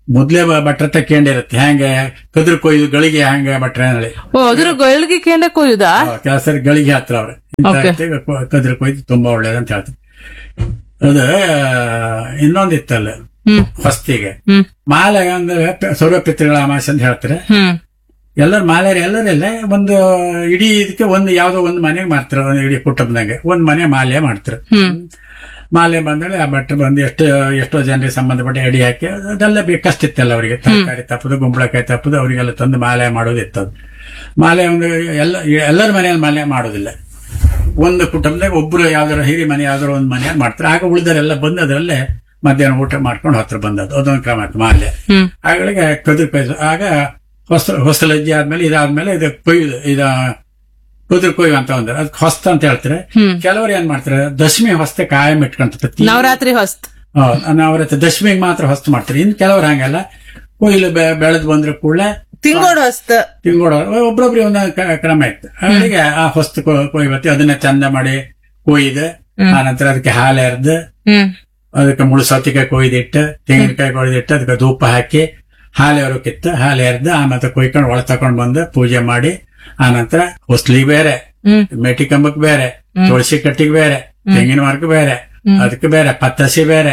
ಮೊದ್ಲೇ ಬ- ಭಟ್ರ ತಕ್ಕೊಂಡಿರುತ್ತೆ ಹೆಂಗೆ ಕದ್ರ ಕೊಯ್ದು ಗಳಿಗೆ ಹೆಂಗೆ ಭಟ್ರ ಹೇಳಿ ಓ ಅದ್ರ ಗಳಿಗೆ ಕೇಂದ್ರ ಕೊಯ್ಯುದಾ ಕೆಲಸ ಗಳಿಗೆ ಹತ್ರ ಅವ್ರೆ Okay. ಕದ್ರ ಕೊಯ್ದು ತುಂಬಾ ಒಳ್ಳೇದಂತ ಹೇಳ್ತಾರೆ ಅದು ಇನ್ನೊಂದಿತ್ತಲ್ಲ ಹ್ಮ್ ಹೊಸ್ತಿಗೆ ಹ್ಮ್ ಮಾಲೆ ಅಂದ್ರೆ ಸರ್ವಪಿತೃಗಳ ಅಮಾಸೆ ಅಂತ ಹೇಳ್ತಾರೆ ಹ್ಮ್ ಎಲ್ಲರೂ ಮಾಲೆಯರು ಎಲ್ಲರೆಲ್ಲ ಒಂದು ಇಡೀ ಇದಕ್ಕೆ ಒಂದು ಯಾವ್ದೋ ಒಂದು ಮನೆಗೆ ಮಾಡ್ತಾರೆ ಒಂದು ಇಡೀ ಕುಟುಂಬದಂಗೆ ಒಂದ್ ಮನೆ ಮಾಲೆ ಮಾಡ್ತಾರೆ ಹ್ಮ್ ಮಾಲೆ ಬಂದ್ರೆ ಆ ಭಟ್ರು ಬಂದು ಎಷ್ಟು ಎಷ್ಟೋ ಜನರಿಗೆ ಸಂಬಂಧಪಟ್ಟ ಅಡಿ ಹಾಕಿ ಅದೆಲ್ಲ ಬೇಕಷ್ಟಿತ್ತಲ್ಲ ಅವರಿಗೆ ತರಕಾರಿ ತಪ್ಪದು ಗುಂಬಳಕಾಯಿ ತಪ್ಪದು ಅವರಿಗೆಲ್ಲ ತಂದು ಮಾಲೆ ಮಾಡೋದಿತ್ತು ಅದು ಮಾಲೆ ಒಂದು ಎಲ್ಲ ಎಲ್ಲರ ಮನೆಯಲ್ಲಿ ಮಾಲೆ ಮಾಡೋದಿಲ್ಲ ಒಂದು ಕುಟುಂಬದಾಗ ಒಬ್ರು ಯಾವ್ದಾರ ಹಿರಿ ಮನೆ ಯಾವ್ದಾರ ಒಂದು ಮನೆಯಲ್ಲಿ ಮಾಡ್ತಾರೆ ಆಗ ಉಳಿದರೆಲ್ಲ ಬಂದು ಅದರಲ್ಲೇ ಮಧ್ಯಾಹ್ನ ಊಟ ಮಾಡ್ಕೊಂಡು ಹತ್ರ ಬಂದದ್ದು ಅದೊಂದು ಕ್ರಮ ಆಯ್ತು ಮಾಲೆ ಹ್ಮ್ ಆಗಳಿಗೆ ಕದುರು ಕೊಯ್ದು ಆಗ ಹೊಸ ಹೊಸಲಜ್ಜಿ ಆದ್ಮೇಲೆ ಇದಾದ್ಮೇಲೆ ಇದು ಕೊಯ್ದು ಇದ ಕುದುರು ಕೊಯ್ಯು ಅಂತ ಒಂದು ಅದಕ್ಕೆ ಹೊಸ್ತ ಅಂತ ಹೇಳ್ತಾರೆ ಹ್ಮ್ ಕೆಲವರು ಏನ್ ಮಾಡ್ತಾರೆ ದಶಮಿ ಹೊಸ್ತೆ ಕಾಯಂ ಇಟ್ಕೊಂತ ಪ್ರತಿ ನವರಾತ್ರಿ ಹೊಸ್ತ್ ಅವ್ರ ದಶಮಿಗೆ ಮಾತ್ರ ಹೊಸ್ತು ಮಾಡ್ತಾರೆ ಇನ್ ಕೆಲವ್ರು ಹಂಗಲ್ಲ ಕೊಯ್ಲು ಬೆಳೆದು ಬಂದ್ರೆ ಕೂಡಲೇ ತಿಂಗೋಡ್ ಹೊಸ್ತ್ ತಿಂಗೋಡ ಒಬ್ರೊಬ್ರಿಗೆ ಒಂದೊಂದು ಕ- ಕ್ರಮ ಇತ್ತು ಅವರಿಗೆ ಆ ಹೊಸ್ತು ಕೊ- ಕೊಯ್ಬತ್ತಿ ಅದನ್ನ ಚಂದ ಮಾಡಿ ಕೊಯ್ದು ಆನಂತರ ಅದಕ್ಕೆ ಹಾಲು ಎರ್ದು ಹ್ಮ್ ಅದಕ್ಕೆ ಮುಳು ಸೌತಿಕಾಯಿ ಕೊಯ್ದಿಟ್ಟು ತೆಂಗಿನಕಾಯಿ ಕೊಯ್ದಿಟ್ಟು ಅದಕ್ಕೆ ಧೂಪ ಹಾಕಿ ಹಾಲು ಎರೋಕಿತ್ತು ಹಾಲು ಎರ್ದು ಆಮೇಲೆ ಕೊಯ್ಕೊಂಡು ಒಳ ತಕೊಂಡ್ ಬಂದು ಪೂಜೆ ಮಾಡಿ ಆನಂತರ ಹೊಸ್ಲಿಗೆ ಬೇರೆ ಹ್ಮ್ ಮೇಟಿ ಕಂಬಕ್ಕೆ ಬೇರೆ ತುಳಸಿ ಕಟ್ಟಿಗೆ ಬೇರೆ ತೆಂಗಿನ ಮರಕ್ಕೆ ಬೇರೆ ಅದಕ್ಕೆ ಬೇರೆ ಪತ್ತಸಿ ಬೇರೆ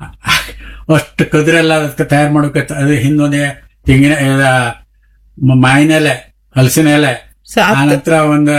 ಅಷ್ಟು ಕದ್ರೆಲ್ಲ ಅದಕ್ಕೆ ತಯಾರು ಮಾಡೋಕೆ ಅದು ಹಿಂದೊಂದೇ ತೆಂಗಿನ ಇದ ಮ- ಮಾವಿನ ಎಲೆ ಹಲಸಿನ ಎಲೆ ಸಾತ್ ಆನಂತರ ಒಂದು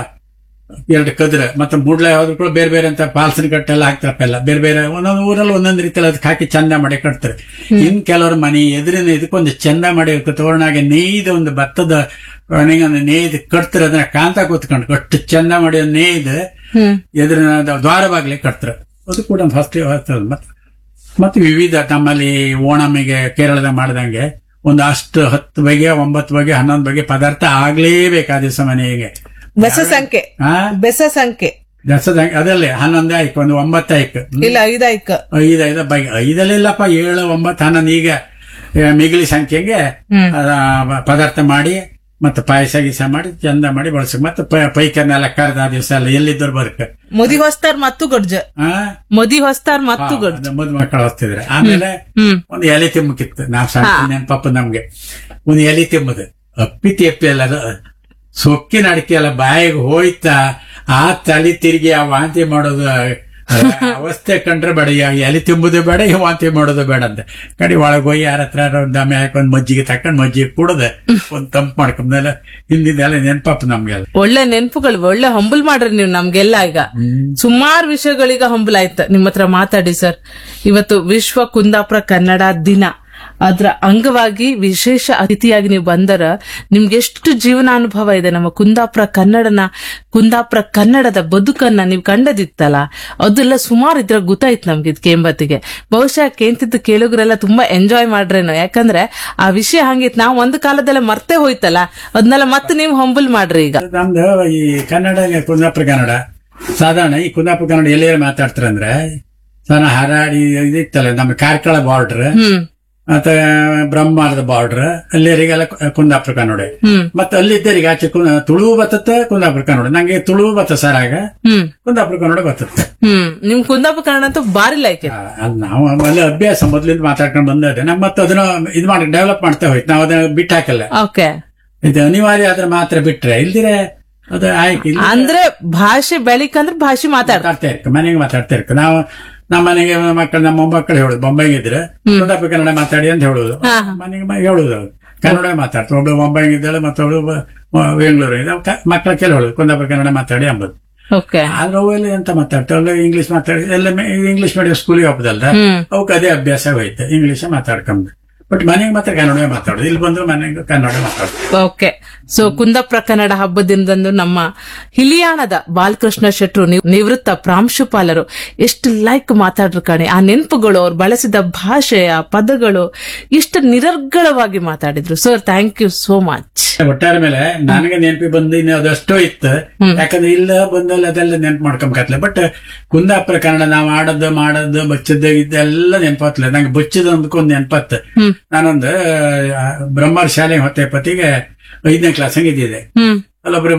ಎರಡು ಕದ್ರೆ ಮತ್ತೆ ಮುಡ್ಲ ಯಾವ್ದು ಕೂಡ ಬೇರೆ ಬೇರೆ ಅಂತ ಪಾಲ್ಸಿನ ಕಟ್ಟೆಲ್ಲ ಹಾಕ್ತಾರಪ್ಪ ಎಲ್ಲ ಬೇರೆ ಬೇರೆ ಒಂದೊಂದು ಊರಲ್ಲಿ ಒಂದೊಂದು ರೀತಿಯಲ್ಲಿ ಅದಕ್ಕೆ ಹಾಕಿ ಚಂದ ಮಾಡಿ ಕಟ್ತಾರೆ ಇನ್ ಕೆಲವ್ರ ಮನೆ ಎದುರಿನ ಇದಕ್ಕೊಂದು ಚಂದ ಮಾಡಿ ತೋರಣಾಗೆ ನೇಯ್ದ ಒಂದು ಭತ್ತದ ಒಣಗಿ ಒಂದು ನೇಯ್ದು ಕಟ್ತಾರೆ ಅದನ್ನ ಕಾಂತ ಕೂತ್ಕೊಂಡು ಅಷ್ಟು ಚಂದ ಮಾಡಿ ಒಂದು ನೇಯ್ದು ಹ್ಮ್ ಎದುರಿನ ದ- ದ್ವಾರ ಬಾಗ್ಲಿ ಕಟ್ತಾರೆ ಅದು ಕೂಡ ಒಂದು ಫಸ್ಟ್ ಮತ್ತೆ ಮತ್ತೆ ವಿವಿಧ ನಮ್ಮಲ್ಲಿ ಓಣಮಿಗೆ ಕೇರಳದ ಮಾಡ್ದಂಗೆ ಒಂದು ಅಷ್ಟು ಹತ್ತು ಬಗೆ ಒಂಬತ್ತು ಬಗೆ ಹನ್ನೊಂದು ಬಗೆ ಪದಾರ್ಥ ಆಗ್ಲೇಬೇಕು ಆ ದಿವಸ ಮನೆಗೆ ಬೆಸ ಸಂಖ್ಯೆ ಆ ಬೆಸ ಸಂಖ್ಯೆ ದಸದ ಅದಲ್ಲೇ ಹನ್ನೊಂದೇ ಆಯ್ತು ಒಂದು ಒಂಬತ್ತು ಆಯ್ತು ಇಲ್ಲ ಐದಾಯ್ಕ ಐದು ಐದು ಬಗೆ ಐದಲ್ಲಿಲ್ಲಪ್ಪ ಏಳು ಒಂಬತ್ತು ಹನ್ನೊಂದು ಈಗ ಆ, ಮಿಗಿಲಿ ಸಂಖ್ಯೆಗೆ ಹ್ಮ್. ಅದ ಪದಾರ್ಥ ಮಾಡಿ ಮತ್ತೆ ಪಾಯಸ ಗೀಸ ಮಾಡಿ ಚಂದ ಮಾಡಿ ಬಳಸ ಮತ್ತೆ ಪ- ಪೈಕನ್ನೆಲ್ಲ ಕರೆದ ಆ ದಿವಸ ಎಲ್ಲ ಎಲ್ಲಿದ್ದರು ಬರ್ಕ ಮೋದಿ ಹೊಸ್ತಾರ್ ಮತ್ತು ಗಡ್ಜ ಆ ಮೋದಿ ಹೊಸ್ತಾರ್ ಮತ್ತು ಗಡ್ಜ ಅದು ಮದ್ ಮಕ್ಕಳು ಹೊಸ್ತಿದ್ರೆ ಆಮೇಲೆ ಹ್ಮ್ ಒಂದು ಎಲೆ ತಿಮ್ಮಕ್ಕಿತ್ತು ನಾವ್ ಸಣ್ಣ ನೆನಪಪ್ಪ ನಮ್ಗೆ ಒಂದು ಎಲೆ ತಿಮ್ಮದು ಅಪ್ಪಿ ತೆಪ್ಪಿ ಎಲ್ಲ ಅದು ಸೊಕ್ಕಿನ ಅಡಿಕೆ ಎಲ್ಲ ಬಾಯಿಗೆ ಹೋಯ್ತಾ ಆ ತಲೆ ತಿರುಗಿ ಆ ವಾಂತಿ ಮಾಡೋದು ಆ ಅವಸ್ಥೆ ಕಂಡ್ರೆ ಬೇಡ ಈ ಎಲೆ ತಿಂಬುದು ಬೇಡ ಈ ವಾಂತಿ ಮಾಡೋದು ಬೇಡ ಅಂತ ಕಡಿ ಒಳಗೆ ಹೋಗಿ ಯಾರ ಹತ್ರ ಒಂದು ದಮೆ ಹಾಕೊಂಡ್ ಮಜ್ಜಿಗೆ ತಕೊಂಡ್ ಮಜ್ಜಿಗೆ ಕುಡದೆ ಒಂದ್ ತಂಪು ಮಾಡ್ಕೊಂಡೆಲ್ಲ ಹಿಂದಿಂದೆಲ್ಲ ನೆನಪಪ್ಪ ನಮ್ಗೆಲ್ಲ ಒಳ್ಳೆ ನೆನ್ಪುಗಳು ಒಳ್ಳೆ ಹಂಬಲ್ ಮಾಡ್ರಿ ನೀವು ನಮ್ಗೆಲ್ಲ ಈಗ ಸುಮಾರು ವಿಷಯಗಳೀಗ ಹಂಬಲ್ ಆಯ್ತು ನಿಮ್ಮ ಹತ್ರ ಮಾತಾಡಿ ಸರ್ ಇವತ್ತು ವಿಶ್ವ ಕುಂದಾಪುರ ಕನ್ನಡ ದಿನ ಅದ್ರ ಅಂಗವಾಗಿ ವಿಶೇಷ ಅತಿಥಿಯಾಗಿ ನೀವು ಬಂದರ ನಿಮ್ಗೆ ಎಷ್ಟು ಜೀವನಾನುಭವ ಇದೆ ನಮ್ಮ ಕುಂದಾಪುರ ಕನ್ನಡನ ಕುಂದಾಪುರ ಕನ್ನಡದ ಬದುಕನ್ನ ನೀವು ಕಂಡದಿತ್ತಲ್ಲ ಅದೆಲ್ಲ ಸುಮಾರು ಇದ್ರ ಗೊತ್ತಾಯ್ತು ನಮ್ಗೆ ಇದು ಕೇಂಬತ್ತಿಗೆ ಬಹುಶಃ ಕೇಂತಿದ್ದು ಕೇಳುಗರೆಲ್ಲ ತುಂಬಾ ಎಂಜಾಯ್ ಮಾಡ್ರೇನೋ ಯಾಕಂದ್ರೆ ಆ ವಿಷಯ ಹಂಗಿತ್ತು ನಾವು ಒಂದು ಕಾಲದಲ್ಲ ಮರ್ತೇ ಹೋಯ್ತಲ್ಲ ಅದನ್ನೆಲ್ಲ ಮತ್ತೆ ನೀವು ಹಂಬಲ್ ಮಾಡ್ರಿ ಈಗ ನಮ್ದು ಈ ಕನ್ನಡ ಕುಂದಾಪುರ ಕನ್ನಡ ಸಾಧಾರಣ ಈ ಕುಂದಾಪುರ ಕನ್ನಡ ಎಲ್ಲೇ ಮಾತಾಡ್ತಾರೆ ಅಂದ್ರೆ ಸಣ್ಣ ಹರಾಡಿ ಇದಿತ್ತಲ್ಲ ನಮ್ಮ ಕಾರ್ಕಳ ಬಾರ್ಡರ್ ಹ್ಮ್ ಮತ್ತೆ ಬ್ರಹ್ಮಾರದ ಬಾರ್ಡರ್ ಅಲ್ಲಿವರಿಗೆಲ್ಲ ಕುಂದಾಪುರ ಕನ್ನಡ ಹ್ಮ್ ಮತ್ತೆ ಅಲ್ಲಿದ್ದರಿಗೆ ಆಚೆ ಕುಂ- ತುಳು ಬತ್ತತ್ತೆ ಕುಂದಾಪುರ ಕನ್ನಡ ನಂಗೆ ತುಳು ಬತ್ತ ಸರ್ ಆಗ ಹ್ಮ್ ಕುಂದಾಪುರ ಕನ್ನಡ ಬತ್ತತ್ತೆ ಹ್ಮ್ ನಿಮ್ ಕುಂದಾಪುರ ಕನ್ನಡ ಅಂತೂ ಬಾರಿ ಲೈಕ್ ಆ, ಅದ್ ನಾವು ಅಲ್ಲಿ ಅಭ್ಯಾಸ ಮೊದ್ಲಿಂದ ಮಾತಾಡ್ಕೊಂಡು ಬಂದದೆ ನಮ್ಮ ಮತ್ತೆ ಅದನ್ನ ಇದು ಮಾಡಿ ಡೆವಲಪ್ ಮಾಡ್ತಾ ಹೋಯ್ತು ನಾವು ಅದನ್ನ ಬಿಟ್ಟು ಹಾಕಲ್ಲ ಓಕೆ ಇದು ಅನಿವಾರ್ಯ ಆದ್ರೆ ಮಾತ್ರ ಬಿಟ್ರೆ ಇಲ್ದಿರೆ ಅದು ಆಯ್ತು ಇಲ್ಲಿ ಅಂದ್ರೆ ಭಾಷೆ ಬೆಳಿಕಂದ್ರೆ ಭಾಷೆ ಮಾತಾಡ್ತಾರೆ ಮಾತಾಡ್ತಾ ಇರ್ಕ ಮನೆಗೆ ಮಾತಾಡ್ತಾ ಇರ್ಕ ನಾವು ನಮ್ಮ ಮನೆಗೆ ಮಕ್ಕಳು ನಮ್ಮ ಮೊಮ್ಮಕ್ಕಳು ಹೇಳುದು ಬೊಂಬೈಗೆ ಇದ್ರೆ ಕುಂದಾಪುರ ಕನ್ನಡ ಮಾತಾಡಿ ಅಂತ ಹೇಳುದು ಮನೆಗೆ ಮ- ಹೇಳುದು ಅವ್ರು ಕನ್ನಡ ಮಾತಾಡ್ತಾರೆ ಒಬ್ಳು ಬೊಂಬೈಗೆ ಇದ್ದಾಳೆ ಮತ್ತೊಬ್ಳು ಬ- ಮ- ಬೆಂಗಳೂರು ಇದೆ ಮಕ್ಕಳ ಕೆಲ ಹೇಳುದು ಕುಂದಾಪುರ ಕನ್ನಡ ಮಾತಾಡಿ ಅಂಬುದು ಓಕೆ ಆದ್ರೆ ಅವೆಲ್ಲ ಎಂತ ಮಾತಾಡ್ತಾವಲ್ಲ ಇಂಗ್ಲಿಷ್ ಮಾತಾಡಿ ಎಲ್ಲ ಮೆ- ಇಂಗ್ಲಿಷ್ ಮೀಡಿಯಂ ಸ್ಕೂಲಿಗೆ ಹೋಗ್ದಲ್ಲ ಹ್ಮ್ ಅವಕ್ಕೆ ಅದೇ ಅಭ್ಯಾಸ ಹೋಯ್ತು ಇಂಗ್ಲಿಷ್ ಮಾತಾಡ್ಕೊಂಡ್ ಬಟ್ ಮನೆಗೆ ಮಾತ್ರ ಕನ್ನಡ ಮಾತಾಡೋದು ಇಲ್ಲಿ ಬಂದ್ರು ಮನೆಗೆ ಕನ್ನಡ ಮಾತಾಡೋದು ಓಕೆ ಸೊ ಕುಂದಾಪುರ ಕನ್ನಡ ಹಬ್ಬದಿಂದಂದು ನಮ್ಮ ಹಿಲಿಯಾಣದ ಬಾಲಕೃಷ್ಣ ಶೆಟ್ರು ನಿವ್- ನಿವೃತ್ತ ಪ್ರಾಂಶುಪಾಲರು ಎಷ್ಟು ಲೈಕ್ ಮಾತಾಡ್ರು ಕಣೆ ಆ ನೆನಪುಗಳು ಅವ್ರು ಬಳಸಿದ ಭಾಷೆ ಆ ಪದಗಳು ಎಷ್ಟು ನಿರರ್ಗಳವಾಗಿ ಮಾತಾಡಿದ್ರು sir thank you so much ಒಟ್ಟಾರೆ ಮೇಲೆ ನನಗೆ ನೆನಪಿ ಬಂದು ಇನ್ನು ಅದಷ್ಟೋ ಇತ್ತು ಯಾಕಂದ್ರೆ ಇಲ್ಲ ಬಂದಲ್ಲಿ ಅದೆಲ್ಲ ನೆನಪು ಮಾಡ್ಕೊಂಬಕತ್ಲೆ ಬಟ್ ಕುಂದಾಪುರ ಕನ್ನಡ ನಾವು ಆಡದ್ದು ಮಾಡದ್ದು ಬಚ್ಚದ್ದು ಇದೆಲ್ಲ ನೆನಪತ್ಲೆ ನಂಗೆ ಬಚ್ಚದ ಅಂದ್ಕೊಂಡ್ ನೆನಪತ್ತು ಹ್ಮ್ ನಾನೊಂದು ಆ, ಬ್ರಹ್ಮರ್ ಶಾಲೆ ಹೊತ್ತೆ ಪತಿಗೆ ಐದನೇ ಕ್ಲಾಸ್ ಹಂಗಿದ್ದಿದೆ ಹ್ಮ್ ಅಲ್ಲೊಬ್ರು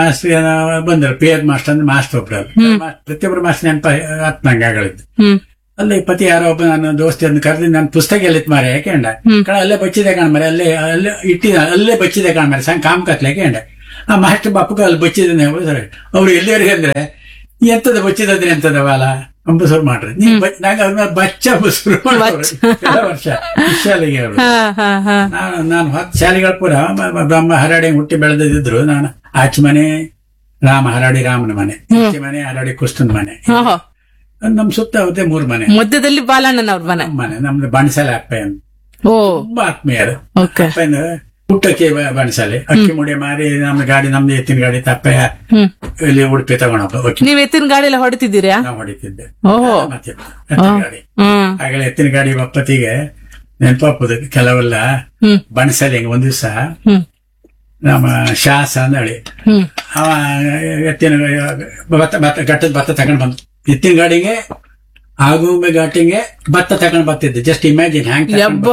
ಮಾಸ್ಟರ್ ಬಂದ್ರು ಪಿ ಎದ್ ಮಾಸ್ಟರ್ ಅಂದ್ರೆ ಮಾಸ್ಟರ್ ಒಬ್ರು ಮಾಸ್- ಪ್ರತಿಯೊಬ್ರು ಮಾಸ್ಟರ್ ನೆನಪ ಹತ್ ನಂಗೆ ಆಗಳಿದ್ದು ಹ್ಮ್ ಅಲ್ಲಿ ಪತಿ ಯಾರೋ ಒಬ್ಬ ನನ್ನ ದೋಸ್ತಿ ಅಂತ ಕರೆದು ನನ್ನ ಪುಸ್ತಕ ಎಲ್ಲಿತ್ ಮಾರೆ ಕೇಂಡ ಕಣ ಅಲ್ಲೇ ಬಚ್ಚಿದೆ ಕಾಣ ಮರೆ ಅಲ್ಲೇ ಅಲ್ಲೇ ಇಟ್ಟಿದ ಅಲ್ಲೇ ಬಚ್ಚಿದೆ ಕಾಣ ಮರೆ ಸಂಗ್ ಕಾಮ್ ಕತ್ಲೆ ಕೇಂಡ ಆ ಮಾಸ್ಟರ್ ಬಾಪುಗ ಅಲ್ಲಿ ಬಚ್ಚಿದ್ದಾನೆ ಸರಿ ಅವ್ರು ಎಲ್ಲಿವರೆಗೆ ಅಂದ್ರೆ ಎಂತದ ಬಚ್ಚಿದ್ರೆ ಎಂತದ ವಾಲ ಅಂಬಸೂರು ಮಾಡ್ರಿ ನೀವು ಬ- ನಂಗೆ ಅವ್ರ ಬಚ್ಚ ಶುರು ಮಾಡೋರು ಕೆಲ ವರ್ಷ ಶಾಲೆಗೆ ಅವರು ಹಾ ಹಾ ಹಾ ನಾನು ನಾನು ಹತ್ತು ಶಾಲೆಗಳ ಪೂರ ಬ- ಬ- ಬ್ರಹ್ಮ ಹರಾಡಿ ಹುಟ್ಟಿ ಬೆಳೆದಿದ್ರು ನಾನು ಆಚೆ ಮನೆ ರಾಮ ಹರಾಡಿ ರಾಮನ ಮನೆ ಈಚೆ ಮನೆ ಹರಾಡಿ ಕೃಷ್ಣನ ಮನೆ ಓಹೋ ನಮ್ ಸುತ್ತ ಅವತ್ತೆ ಮೂರ್ ಮನೆ ಮಧ್ಯದಲ್ಲಿ ಬಾಲಣ್ಣನವ್ರ ಮನೆ ನಮ್ಮ ಮನೆ ನಮ್ದು ಬಣಸಾಲೆ ಅಪ್ಪಯ್ಯ ಅಂತ. ಓ ತುಂಬಾ ಆತ್ಮೀಯರು ಓಕೆ ಅಪ್ಪಯ್ಯನ ಊಟಕ್ಕೆ ಬ- ಬಣಸಾಲೆ ಅಕ್ಕಿ ಮುಡಿ ಮಾರಿ ನಮ್ದು ಗಾಡಿ ನಮ್ದು ಎತ್ತಿನ ಗಾಡಿ ತಪ್ಪಯ್ಯ ಹ್ಮ್ ಇಲ್ಲಿ ಉಡುಪಿ ತಗೊಂಡಪ್ಪ ಅಕ್ಕಿ ನೀವ್ ಎತ್ತಿನ ಗಾಡಿ ಎಲ್ಲ ಹೊಡಿತಿದ್ದೀರಾ ನಾವು ಹೊಡಿತಿದ್ದೆ ಓಹೋ ಮತ್ತೆ ಎತ್ತಿನ ಗಾಡಿ ಹ್ಮ್ ಆಗಲೇ ಎತ್ತಿನ ಗಾಡಿ ಬಪ್ಪತ್ತಿಗೆ ನೆನಪಾಪದು ಕೆಲವೆಲ್ಲ ಹ್ಮ್ ಬಣಸಾಲೆ ಹಿಂಗೆ ಒಂದ್ ದಿವಸ ಹ್ಮ್ ನಮ್ಮ ಶಾಸ ಅಂದಳಿ ಹ್ಮ್ ಅವ ಎತ್ತಿನ ಭತ್ತ ಭತ್ತ ಗಟ್ಟದ ಭತ್ತ ತಗೊಂಡ್ ಬಂದು ಎತ್ತಿನ ಗಾಡಿಗೆ ಆಗುಂಬೆ ಘಾಟಿಗೆ ಭತ್ತ ತಗೊಂಡ್ ಬರ್ತಿದ್ದೆ ಜಸ್ಟ್ ಇಮ್ಯಾಜಿನ್ ಹ್ಯಾಂಗ್ ಯಬ್ಬ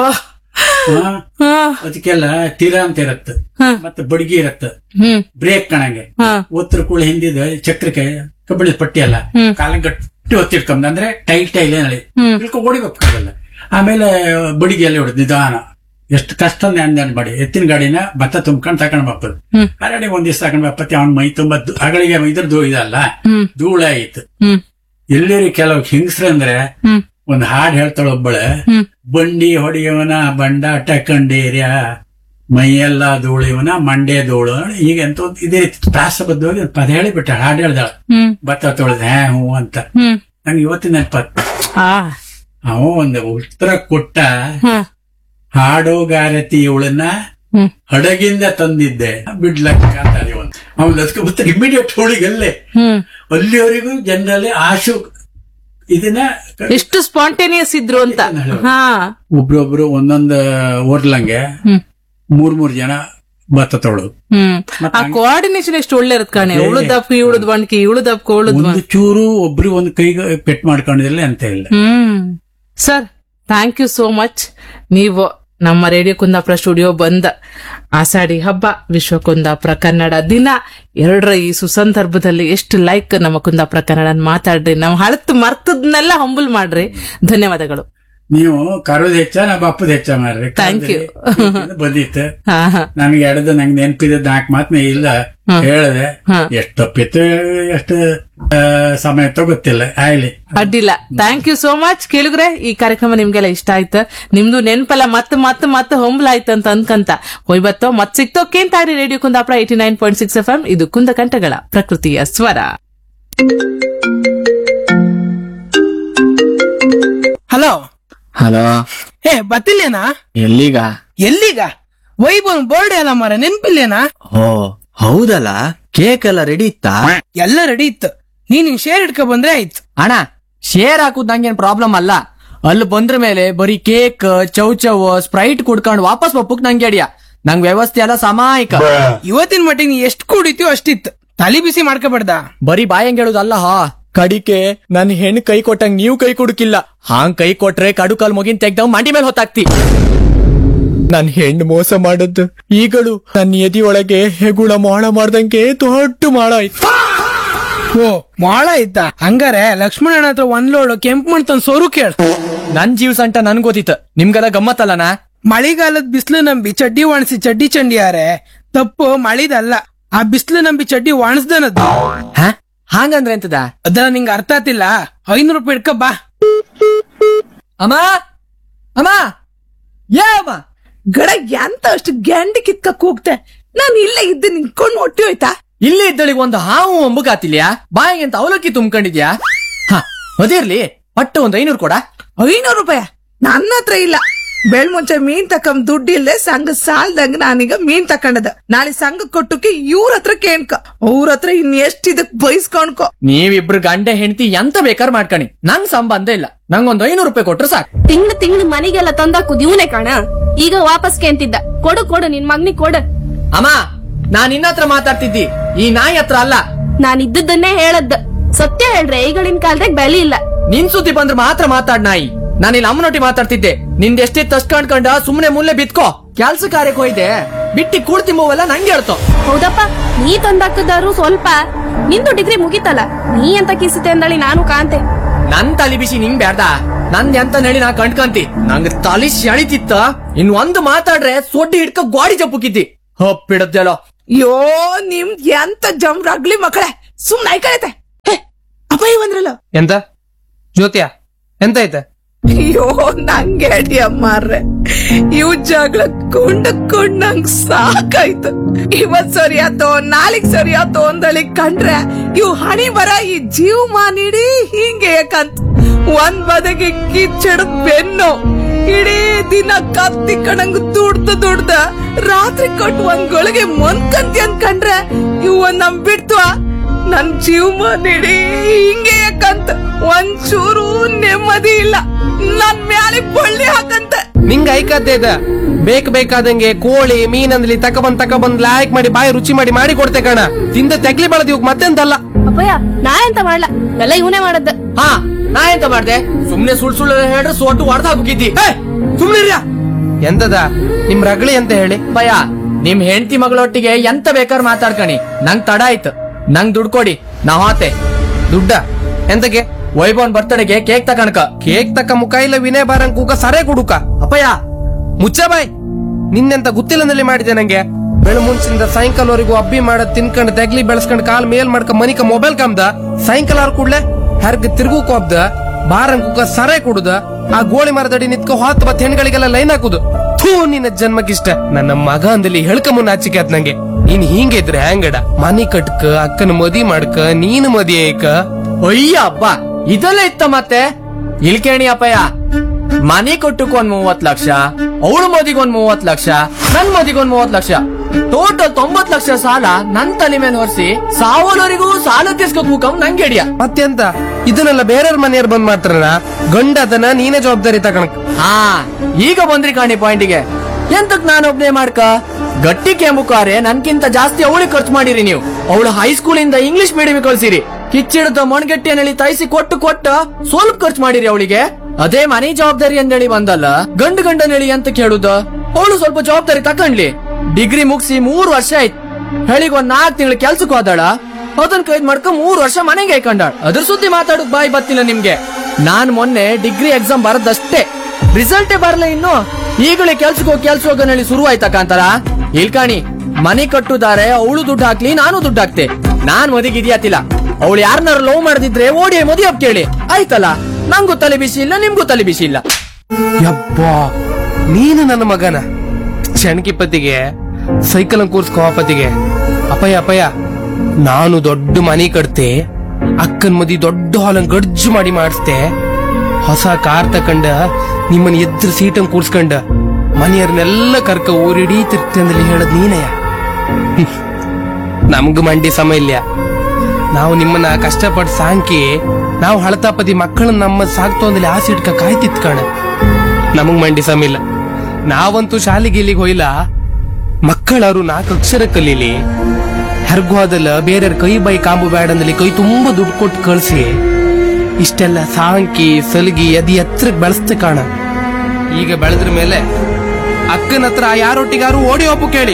ಹಾ ಅದಕ್ಕೆಲ್ಲ ತೀರ ಅಂತ ಇರತ್ತೆ ಹಾ. ಮತ್ತೆ ಬಡ್ಗಿ ಇರತ್ತೆ ಹ್ಮ್ ಬ್ರೇಕ್ ಕಣಂಗೆ ಹಾ ಒತ್ತರ ಕೂಡ ಹಿಂದಿದ ಚಕ್ರಕ್ಕೆ ಕಬ್ಬಿಣದ ಪಟ್ಟಿ ಅಲ್ಲ ಹ್ಮ್. ಕಾಲ ಗಟ್ಟಿ ಒತ್ತಿಟ್ಕೊಂಡ್ ಅಂದ್ರೆ ಟೈಟ್ ಟೈಲ್ ಏನಲ್ಲಿ ಹ್ಮ್. ಇಳ್ಕೊ ಹೊಡಿಬೇಕಾಗಲ್ಲ ಆಮೇಲೆ ಬಡಿಗೆ ಎಲ್ಲ ಹೊಡೆದು ನಿಧಾನ ಎಷ್ಟು ಕಷ್ಟ ಅಂದನ್ ಮಾಡಿ ಎತ್ತಿನ ಗಾಡಿನ ಭತ್ತ ತುಂಬ್ಕೊಂಡ್ ತಕೊಂಡ್ ಬಪ್ಪದು ಹ್ಮ್. ಹರಡಿ ಒಂದ್ ದಿವಸ ತಕೊಂಡ್ ಬಪ್ಪತ್ತಿ ಅವ್ನ ಮೈ ತುಂಬಾ ಧೂ- ಅಗಳಿಗೆ ಇದ್ರದ್ದು ಇದಲ್ಲ ಹ್ಮ್ ಧೂಳ ಆಯ್ತು ಹ್ಮ್ ಎಲ್ಲೇರಿ ಕೆಲವು ಹಿಂಗ್ಸ್ರಂದ್ರೆ ಹ್ಮ್ ಒಂದ್ ಹಾಡ್ ಹೇಳ್ತಾಳ ಒಬ್ಬಳೆ ಹ್ಮ್ ಬಂಡಿ ಹೊಡೆಯವನ ಬಂಡಾಟ ಕಂಡೇರ್ಯ ಮೈಯೆಲ್ಲ ಧೂಳಿವನ ಮಂಡೆ ಧೂಳು ಈಗ ಎಂತ ಒಂದ್ ಇದೇ ರೀತಿ ಪ್ರಾಸಬದ್ಧವಾಗಿ ಒಂದ್ ಪದ ಹೇಳಿಬಿಟ್ಟ ಹಾಡು ಹೇಳ್ದಾಳ ಹ್ಮ್ ಭತ್ತ ತೊಳೆದ ಹ್ಯಾ ಹ್ಞೂ ಅಂತ ಹ್ಮ್ ನಂಗೆ ಇವತ್ತಿನ ನೆನಪತ್ ಆ ಅವ ಒಂದು ಉತ್ತರ ಕೊಟ್ಟ ಹಾ ಹಾಡೋಗಾರತಿ ಇವಳನ್ನ ಹ್ಮ್ ಹಡಗಿಂದ ತಂದಿದ್ದೆ ಬಿಡ್ಲಕ್ಕ ಅಂತ ಒಂದು ಅವನ್ ಅದಕ್ಕೆ ಮತ್ತೆ ಇಮಿಡಿಯೇಟ್ ಹೋಳಿಗಲ್ಲೇ ಹ್ಮ್ ಅಲ್ಲಿವರೆಗೂ ಜನರಲ್ಲಿ ಆಶು ಇದನ್ನ ಎಷ್ಟು ಸ್ಪಾಂಟೇನಿಯಸ್ ಇದ್ರು ಅಂತ ಹಾ ಒಬ್ರೊಬ್ರು ಒಂದೊಂದು ಓರ್ಲಂಗೆ ಹ್ಮ್ ಮೂರ್ ಮೂರ್ ಜನ ಭತ್ತ ತೊಳೋದು ಹ್ಮ್ ಆ ಕೋಆರ್ಡಿನೇಷನ್ ಎಷ್ಟು ಒಳ್ಳೆ ಇರತ್ ಕಾಣೆ ಉಳುದ್ ದಪ್ಪ ಇವಳದ್ ಬಣ್ಕಿ ಇವಳು ದಪ್ಪ ಉಳುದ್ ಒಂದು ಚೂರು ಒಬ್ರು ಒಂದು ಕೈಗೆ ಪೆಟ್ ಮಾಡ್ಕೊಂಡಿರಲಿಲ್ಲ ಅಂತ ಇಲ್ಲ ಹ್ಮ್ sir thank you so much ನೀವು ನಮ್ಮ ರೇಡಿಯೋ ಕುಂದಾಪುರ ಸ್ಟುಡಿಯೋ ಬಂದ ಆಷಾಢಿ ಹಬ್ಬ ವಿಶ್ವ ಕುಂದಾಪುರ ಕನ್ನಡ ದಿನ ಎರಡರ ಈ ಸುಸಂದರ್ಭದಲ್ಲಿ ಎಷ್ಟು ಲೈಕ್ ನಮ್ಮ ಕುಂದಾಪುರ ಕನ್ನಡ ಮಾತಾಡ್ರಿ ನಾವು ಹಳತ್ ಮರ್ತದ್ನೆಲ್ಲ ಹಂಬಲ್ ಮಾಡ್ರಿ ಧನ್ಯವಾದಗಳು ನೀವು ಕರೋದ್ ಹೆಚ್ಚ ನಾ ಬಪ್ಪದ ಹೆಚ್ಚ ಮಾರ್ರಿ Thank you. ಕರೋದ್ರಲ್ಲಿ ಬಂದಿತ್ತು ಹಾ ಹಾ ನನ್ಗೆ ಎಡದ ನಂಗೆ ನೆನಪಿದ ನಾಲ್ಕು ಮಾತನ್ನ ಇಲ್ಲ ಹೇಳಿದೆ ಹಾ. ಎಷ್ಟು ತಪ್ಪಿತ್ತು ಎಷ್ಟು ಆ, ಸಮಯ ಗೊತ್ತಿಲ್ಲ ಆಯ್ಲಿ ಅಡ್ಡಿಲ್ಲ ಥ್ಯಾಂಕ್ ಯು ಸೋ ಮಚ್ ಕೇಳಿದ್ರೆ ಈ ಕಾರ್ಯಕ್ರಮ ನಿಮ್ಗೆಲ್ಲ ಇಷ್ಟ ಆಯ್ತು ನಿಮ್ದು ನೆನ್ಪಲ್ಲ ಮತ್ತೆ ಮತ್ತೆ ಮತ್ತೆ ಹೊಂಬಲ್ ಆಯ್ತು ಅಂತ ಅನ್ಕಂತ ಹೋಯ್ಬತ್ತೋ ಮತ್ ಸಿಕ್ತೋ ಕೇಂತಾರಿ radio Kundapura eighty nine point six F M ಇದು ಕುಂದ ಕಂಠಗಳ ಪ್ರಕೃತಿಯ ಸ್ವರ ಹಲೋ ಹಲೋ ಏ ಬತ್ತಿಲ್ಲೇನಾ ಎಲ್ಲಿಗ ಎಲ್ಲಿಗ ವೈಭವ್ ಬರ್ಡೇ ಅಲ್ಲ ಮರ ನೆನ್ಪಿಲ್ಲೇನಾ ಓ ಹೌದಲ್ಲ ಕೇಕ್ ಎಲ್ಲ ರೆಡಿ ಇತ್ತಾ ಎಲ್ಲ ರೆಡಿ ಇತ್ತು ನೀನ್ ಹಿಂಗ್ ಶೇರ್ ಇಟ್ಕೊ ಬಂದ್ರೆ ಆಯ್ತು ಅಣ್ಣ ಶೇರ್ ಹಾಕುದ್ ನಂಗೇನ್ ಪ್ರಾಬ್ಲಮ್ ಅಲ್ಲ ಅಲ್ಲಿ ಬಂದ್ರ ಮೇಲೆ ಬರೀ ಕೇಕ್ ಚೌ ಚೌ ಸ್ಪ್ರೈಟ್ ಕುಡ್ಕೊಂಡು ವಾಪಸ್ ಬಪ್ಪುಕ್ ನಂಗೆ ಅಡಿಯ ನಂಗ್ ವ್ಯವಸ್ಥೆ ಎಲ್ಲ ಸಮಾಯಿಕ ಇವತ್ತಿನ ಮಟ್ಟಿಗೆ ನೀ ಎಷ್ಟು ಕುಡಿತೀವೋ ಅಷ್ಟಿತ್ತು ತಲೆ ಬಿಸಿ ಮಾಡ್ಕೋಬೇಡ್ದ ಬರೀ ಬಾಯಂಗ್ ಹೇಳುದಲ್ಲ ಹಾ ಕಡಿಕೆ ನನ್ ಹೆಣ್ ಕೈ ಕೊಟ್ಟಂಗ್ ನೀವು ಕೈ ಕೊಡುಕಿಲ್ಲ ಹಾಂಗ್ ಕೈ ಕೊಟ್ರೆ ಕಡು ಕಾಲ್ ಮುಗಿನ್ ತೆಗ್ದವ್ ಮಂಡಿ ಮೇಲೆ ಹೊತ್ತಾಕ್ತಿ ನನ್ ಹೆಣ್ಣು ಮೋಸ ಮಾಡದ್ದು ಈಗಳು ನನ್ನ ಎದಿ ಒಳಗೆ ಹೆಗುಳ ಮಾಳ ಮಾಡ್ದಂಗೆ ದೊಡ್ಡ ಮಾಳ ಆಯ್ತು ಓ ಮಾಳ ಇದ್ದ ಹಂಗಾರೆ ಲಕ್ಷ್ಮಣನ ಹತ್ರ ಒಂದ್ ಲೋಡು ಕೆಂಪು ಮಣ್ ತಂದ್ ಸೋರು ಕೇಳ ನನ್ ಜೀವ ಸಂಟ ನನ್ ಗೊತ್ತಿತ್ತು ನಿಮ್ಗೆಲ್ಲ ಗಮ್ಮತ್ತಲ್ಲನಾ ಮಳಿಗಾಲದ ಬಿಸಿಲು ನಂಬಿ ಚಡ್ಡಿ ಒಣಸಿ ಚಡ್ಡಿ ಚಂಡಿಯಾರೆ ತಪ್ಪು ಮಳಿದಲ್ಲ ಆ ಬಿಸಿಲು ನಂಬಿ ಚಡ್ಡಿ ಒಣಸ್ದನದ್ದು ಹ ಹಾಗಂದ್ರೆ ಎಂತದ ಅದನ್ನ ನಿಂಗೆ ಅರ್ಥ ಆತಿಲ್ಲ ಐನೂರು ರೂಪಾಯಿ ಇಟ್ಕೊ ಬಾ ಅಮ್ಮ ಅಮ್ಮ ಏ ಅಮ್ಮ ಗಡ ಎಂತ ಅಷ್ಟು ಗ್ಯಾಂಡಿ ಕಿತ್ಕಕ್ ಹೋಗ್ತೆ ನಾನು ಇಲ್ಲೇ ಇದ್ದೆ ನಿಂತ್ಕೊಂಡು ಹೊಟ್ಟಿ ಹೋಯ್ತಾ ಇಲ್ಲಿ ಇದ್ದಳಿಗೆ ಒಂದು ಹಾವು ಅಂಬುಕಾತಿಲ್ಯಾ ಬಾಯಿಗೆ ಅಂತ ಅವಲಕ್ಕಿ ತುಂಬ್ಕೊಂಡಿದ್ಯಾ ಹ ಅದಿರ್ಲಿ ಪಟ್ಟ ಒಂದ್ ಐನೂರು ಕೊಡ ಐನೂರು ರೂಪಾಯಿ ನನ್ನ ಹತ್ರ ಇಲ್ಲ ಬೆಳ್ ಮುಂಚೆ ಮೀನ್ ತಕೊಂಡ್ ದುಡ್ಡು ಇಲ್ಲದೆ ಸಂಘ ಸಾಲ್ದಂಗ ನಾನೀಗ ಮೀನ್ ತಕೊಂಡದ ನಾಳೆ ಸಂಘ ಕೊಟ್ಟಕ್ಕೆ ಇವ್ರ ಹತ್ರ ಕೇಳ್ಕ ಅವ್ರ ಹತ್ರ ಇನ್ ಎಷ್ಟ್ ಇದಕ್ ಬೈಸ್ಕೊಂಡ್ಕೊ ನೀವಿಬ್ರು ಗಂಡೆ ಹೆಂಡತಿ ಎಂತ ಬೇಕಾರ್ ಮಾಡ್ಕಣಿ ನಂಗ್ ಸಂಬಂಧ ಇಲ್ಲ ನಂಗೊಂದ್ ಐನೂರು ರೂಪಾಯಿ ಕೊಟ್ರೆ ಸಾಕು ತಿಂಗ್ಳು ತಿಂಗ್ಳು ಮನೆಗೆಲ್ಲ ತಂದಾಕುದ್ ಇವನೇ ಕಾಣ ಈಗ ವಾಪಸ್ ಕೇಂತಿದ್ದ ಕೊಡು ಕೊಡು ನಿನ್ ಮಗ್ನಿ ಕೊಡು ಅಮ್ಮ ನಾನ್ ನಿನ್ನ ಹತ್ರ ಮಾತಾಡ್ತಿದ್ದಿ ಈ ನಾಯಿ ಹತ್ರ ಅಲ್ಲ ನಾನ್ ಇದ್ದದ್ದನ್ನೇ ಹೇಳದ್ದ ಸತ್ಯ ಹೇಳ್ರೆ ಈಗಳಿನ ಕಾಲದಾಗ ಬೆಲೆ ಇಲ್ಲ ನಿನ್ ಸುದ್ದಿ ಬಂದ್ರೆ ಮಾತ್ರ ಮಾತಾಡ್ ನಾಯಿ ನಾನು ಇಲ್ಲಿ ಅಮ್ಮನೊಟ್ಟಿ ಮಾತಾಡ್ತಿದ್ದೆ ನಿಂದ ಎಷ್ಟಿತ್ತು ಅಷ್ಟ್ ಕಂಡ್ಕೊಂಡ ಸುಮ್ನೆ ಮುಲ್ಲೆ ಬಿತ್ಕೋ ಕೆಲ್ಸ ಕಾರ್ಯಕ್ಕೆ ಹೋಯ್ದೆ ಬಿಟ್ಟಿ ಕೂಳ್ ತಿಂಬವೆಲ್ಲ ನಂಗೆ ಹೇಳ್ತೋ ಹೌದಪ್ಪ ನೀ ತಂದಾಕದಾರು ಸ್ವಲ್ಪ ನಿಂದು ಡಿಗ್ರಿ ಮುಗಿತಲ್ಲ ನೀ ಎಂತ ಕಿಸುತ್ತೆ ಅಂದಳಿ ನಾನು ಕಾಂತೆ ನನ್ ತಲಿ ಬಿಸಿ ನಿಂಗ್ ಬ್ಯಾಡ್ದ ನಂದ್ ಎಂತ ಹೇಳಿ ನಾ ಕಂಡ್ಕಂತಿ ನಂಗ್ ತಲಿ ಶಣಿತಿತ್ತ ಇನ್ ಒಂದು ಮಾತಾಡ್ರೆ ಸೊಡ್ಡಿ ಹಿಡ್ಕ ಗಾಡಿ ಜಪ್ಪುಕಿತಿ ಹಪ್ಪಿಡದ್ದೆಲ್ಲ ಯೋ ನಿಮ್ ಎಂತ ಜಮ್ ರಗ್ಲಿ ಮಕ್ಕಳೇ ಸುಮ್ನೆ ಐಕಳೈತೆ ಅಪ್ಪ ಬಂದ್ರಲ್ಲ ಎಂತ ಜ್ಯೋತಿಯ ಎಂತ ಐತೆ ಅಯ್ಯೋ ನಂಗೆ ಅಡಿ ಅಮ್ಮಾರ್ರೆ ಇವ್ ಜಗಳ ಕೊಂಡ ಕೊಂಡ್ ನಂಗ್ ಸಾಕಾಯ್ತು ಇವತ್ ಸರಿ ಆತೋ ನಾಳಿಗ್ ಸರಿ ಆತೋ ಅಂದಳಿ ಕಂಡ್ರೆ ಇವ್ ಹಣಿ ಬರ ಈ ಜೀವ ನೀಡಿ ಹಿಂಗೆ ಯಾಕಂತ ಒಂದ್ ಬದಗೆ ಕಿಚ್ಚಡ ಬೆನ್ನು ಇಡೀ ದಿನ ಕತ್ತಿ ಕಣಂಗ್ ದುಡ್ದು ದುಡ್ದ ರಾತ್ರಿ ಕೊಟ್ಟು ಒಂದ್ ಗೊಳಗೆ ಮೊನ್ಕಂತಿ ಅನ್ಕಂಡ್ರೆ ಇವ್ ಒಂದ್ ನಮ್ ಬಿಡ್ತ್ವಾ ನನ್ ಜೀವ ನೀಡಿ ಹಿಂಗೆ ಯಾಕಂತ ಒಂಚೂರು ನೆಮ್ಮದಿ ಇಲ್ಲ ನನ್ ಮ್ಯಾಲೆ ಬಳ್ಳಿ ಹಾಕಂತ ನಿಂಗ ಐಕತ್ತೆ ಇದ ಬೇಕ್ ಬೇಕಾದಂಗೆ ಕೋಳಿ ಮೀನಂದ್ಲಿ ತಕಬಂದ್ ತಕಬಂದ್ ಲಾಯಕ್ ಮಾಡಿ ಬಾಯಿ ರುಚಿ ಮಾಡಿ ಮಾಡಿ ಕೊಡ್ತೆ ಕಣ ತಿಂದ ತೆಗ್ಲಿ ಬಳದ್ ಇವಾಗ ಮತ್ತೆಂತಲ್ಲ ಅಪ್ಪಯ್ಯ ನಾ ಎಂತ ಮಾಡ್ಲ ಎಲ್ಲ ಇವನೇ ಮಾಡದ್ದ ಹಾ ನಾ ಎಂತ ಮಾಡ್ದೆ ಸುಮ್ನೆ ಸುಳ್ ಸುಳ್ಳು ಹೇಳ್ರೆ ಸೊಟ್ಟು ಹೊಡೆದ ಹಾಕಿದ್ದಿ ಸುಮ್ನಿರ್ಯ ಎಂತದ ನಿಮ್ ರಗಳಿ ಅಂತ ಹೇಳಿ ಭಯ ನಿಮ್ ಹೆಂಡತಿ ಮಗಳೊಟ್ಟಿಗೆ ಎಂತ ಬೇಕಾದ್ರೆ ಮಾತಾಡ್ಕಣಿ ನಂಗ್ ತಡ ಆಯ್ತು ನಂಗ್ ದುಡ್ಡು ಕೊಡಿ ನಾ ಹೋತೆ ದುಡ್ಡ ಎಂತಕ್ಕೆ ವೈಭವನ್ ಬರ್ತಡೆಗೆ ಕೇಕ್ ತಕಣಕ ಕೇಕ್ ತಕ್ಕ ಮುಖ ಇಲ್ಲ ವಿನಯ ಬಾರಂಗ್ ಕೂಕ ಸರೇ ಕುಡುಕ ಅಪ್ಪಯ್ಯ ಮುಚ್ಚ ಬಾಯ್ ನಿನ್ನೆಂತ ಗೊತ್ತಿಲ್ಲದಲ್ಲಿ ಮಾಡಿದೆ ನಂಗೆ ಬೆಳು ಮುಂಚಿಂದ ಸಾಯಂಕಾಲವರೆಗೂ ಅಬ್ಬಿ ಮಾಡದ್ ತಿನ್ಕೊಂಡ್ ತೆಗ್ಲಿ ಬೆಳೆಸ್ಕೊಂಡ್ ಕಾಲ್ ಮೇಲ್ ಮಾಡ್ಕೊಂಡ್ ಮನಿಕ ಮೊಬೈಲ್ ಕಮ್ದ ಸಾಯಂಕಾಲ ಆರ್ ಕೂಡ್ಲೆ ಹರ್ಗ ತಿರ್ಗು ಕೊಬ್ದ ಬಾರಂಗ್ ಕುಕ ಸರೇ ಕುಡುದ ಆ ಗೋಳಿ ಮರದಡಿ ನಿತ್ಕೊ ಹೊತ್ತು ಬತ್ ಹೆಣ್ಗಳಿಗೆಲ್ಲ ಲೈನ್ ಹಾಕುದು ಥೂ ನಿನ್ನ ಜನ್ಮಕ್ಕಿಷ್ಟ ನನ್ನ ಮಗ ಅಂದಲ್ಲಿ ಹೇಳ್ಕ ಮುನ್ನ ಆಚಿಕೆ ಆತ್ ನಂಗೆ ನೀನ್ ಹಿಂಗಿದ್ರೆ ಹ್ಯಾಂಗಡ ಮನಿ ಕಟ್ಕ ಅಕ್ಕನ ಮದಿ ಮಾಡ್ಕ ನೀನು ಮದಿ ಏಕ ಅಯ್ಯ ಅಬ್ಬ ಇದೆಲ್ಲ ಇತ್ತ ಮತ್ತೆ ಇಲ್ಕೇಣಿ ಅಪ್ಪಯ್ಯ ಮನೆ ಕೊಟ್ಟಕ್ ಒಂದ್ ಮೂವತ್ ಲಕ್ಷ ಅವಳ ಮದಿಗೊಂದ್ ಮೂವತ್ ಲಕ್ಷ ನನ್ ಮದಿಗೊಂದ್ ಮೂವತ್ ಲಕ್ಷ ಟೋಟಲ್ ತೊಂಬತ್ ಲಕ್ಷ ಸಾಲ ನನ್ ತಲೆ ಮೇಲೆ ಹೊರಿಸಿ ಸಾವಲವರೆಗೂ ಸಾಲ ತೀರ್ಸ್ಕೊಕ್ ಮುಖಂ ನಂಗೆ ಹಿಡಿಯ ಮತ್ತೆಂತ ಇದನ್ನೆಲ್ಲ ಬೇರೆಯವ್ರ ಮನೆಯವ್ರು ಬಂದ್ ಮಾಡ್ತಾರಲ್ಲ ಗಂಡ ಅದನ್ನ ನೀನೇ ಜವಾಬ್ದಾರಿ ತಗೊಳಕ್ ಹಾ ಈಗ ಬಂದ್ರಿ ಕಾಣಿ ಪಾಯಿಂಟಿಗೆ ಎಂತಕ್ ನಾನೊಬ್ನೇ ಮಾಡ್ಕ ಗಟ್ಟಿ ಕೆಂಬುಕಾರೆ ನನ್ಕಿಂತ ಜಾಸ್ತಿ ಅವಳಿಗೆ ಖರ್ಚು ಮಾಡಿರಿ ನೀವು ಅವಳು ಹೈಸ್ಕೂಲ್ ಇಂದ ಇಂಗ್ಲಿಷ್ ಮೀಡಿಯಂ ಕಳ್ಸಿರಿ ಕಿಚ್ಚಿಡದ ಮೊಣಗಟ್ಟಿಯನ್ನೇಳಿ ತೈಸಿ ಕೊಟ್ಟು ಕೊಟ್ಟ ಸ್ವಲ್ಪ ಖರ್ಚು ಮಾಡಿರಿ ಅವಳಿಗೆ ಅದೇ ಮನೆ ಜವಾಬ್ದಾರಿ ಅಂದೇಳಿ ಬಂದಲ್ಲ ಗಂಡು ಗಂಡನೇಳಿ ಅಂತ ಕೇಳುದ ಅವಳು ಸ್ವಲ್ಪ ಜವಾಬ್ದಾರಿ ತಕೊಂಡ್ಲಿ ಡಿಗ್ರಿ ಮುಗಿಸಿ ಮೂರ್ ವರ್ಷ ಆಯ್ತು ಹೇಳಿಗ್ ಒಂದ್ ನಾಲ್ಕು ತಿಂಗಳು ಕೆಲ್ಸಕ್ಕೆ ಹೋದಾಳ ಅದನ್ ಕೈದ್ ಮಾಡ್ಕ ಮೂರ್ ವರ್ಷ ಮನೆಗೆ ಹಾಕೊಂಡಾಳ ಅದ್ರ ಸುದ್ದಿ ಮಾತಾಡಕ್ ಬಾಯಿ ಬತ್ತಿಲ್ಲ ನಿಮ್ಗೆ ನಾನ್ ಮೊನ್ನೆ ಡಿಗ್ರಿ ಎಕ್ಸಾಮ್ ಬರದಷ್ಟೇ ರಿಸಲ್ಟೇ ಬರಲ್ಲ ಇನ್ನು ಈಗಲೇ ಕೆಲ್ಸಕ್ಕೆ ಹೋಗಿ ಕೆಲ್ಸ ಹೋಗೋನಲ್ಲಿ ಶುರು ಆಯ್ತಾ ಕಾಂತಾರ ಇಲ್ಕಾಣಿ ಮನೆ ಕಟ್ಟುದಾರೆ ಅವಳು ದುಡ್ಡು ಹಾಕ್ಲಿ ನಾನು ದುಡ್ಡು ಹಾಕ್ತೆ ನಾನ್ ಮದಿಗೆ ಇದ್ಯಾತಿಲ್ಲ ಅವಳು ಯಾರನ್ನಾರು ಲವ್ ಮಾಡದಿದ್ರೆ ಓಡಿ ಮದಿ ಹಪ್ ಕೇಳಿ ಆಯ್ತಲ್ಲ ನಂಗೂ ತಲೆ ಬಿಸಿ ಇಲ್ಲ ನಿಮ್ಗೂ ತಲೆ ಬಿಸಿ ಇಲ್ಲ ಯಬ್ಬಾ ನೀನು ನನ್ನ ಮಗನ ಚಣಕಿಪತಿಗೆ ಸೈಕಲ್ ಕೂರ್ಸ್ಕೋಪತಿಗೆ ಅಪ್ಪಯ್ಯ ಅಪ್ಪಯ್ಯ ನಾನು ದೊಡ್ಡ ಮನೆ ಕಟ್ತೆ ಅಕ್ಕನ್ ಮದಿ ದೊಡ್ಡ ಹಾಲನ್ ಗಡ್ಜು ಮಾಡಿ ಮಾಡಿಸ್ತೆ ಹೊಸ ಕಾರ್ ತಕಂಡ ನಿಮ್ಮನ್ನ ಎದ್ರ ಸೀಟನ್ ಕೂರ್ಸ್ಕೊಂಡ ಮನೆಯವ್ರನ್ನೆಲ್ಲ ಕರ್ಕ ಊರಿಡೀ ತಿರ್ತಂದಲ್ಲಿ ಹೇಳದ್ ನೀನಯ್ಯ ಹ್ಮ್. ನಮ್ಗ್ ಮಂಡಿ ಸಮ ಇಲ್ಲ ನಾವು ನಿಮ್ಮನ್ನ ಕಷ್ಟಪಟ್ಟು ಸಾಂಕಿ ನಾವು ಹಳತಾಪದಿ ಮಕ್ಕಳನ್ನ ನಮ್ಮ ಸಾಕ್ತು ಅಂದಲ್ಲಿ ಆಸೆ ಇಟ್ಕ ಕಾಯ್ತಿತ್ ಕಣ ನಮಗ್ ಮಂಡಿ ಸಮ ಇಲ್ಲ ನಾವಂತೂ ಶಾಲೆಗೆ ಇಲ್ಲಿಗೆ ಹೋಯ್ಲ ಮಕ್ಕಳರು ನಾಲ್ಕು ಅಕ್ಷರ ಕಲೀಲಿ ಹೆರ್ಗು ಹೋದಲ್ಲ ಬೇರೆಯವ್ರ ಕೈ ಬೈ ಕಾಂಬು ಬೇಡ ಅಂದಲ್ಲಿ ಕೈ ತುಂಬಾ ದುಡ್ಡು ಕೊಟ್ಟು ಕಳ್ಸಿ ಇಷ್ಟೆಲ್ಲ ಸಾಂಕಿ ಸಲಗಿ ಅದಿ ಎತ್ತರಕ್ಕೆ ಬೆಳೆಸ್ತೆ ಕಾಣ ಈಗ ಬೆಳೆದ್ರ ಮೇಲೆ ಅಕ್ಕನ ಹತ್ರ ಯಾರೊಟ್ಟಿಗಾರು ಓಡಿ ಹೋಗು ಕೇಳಿ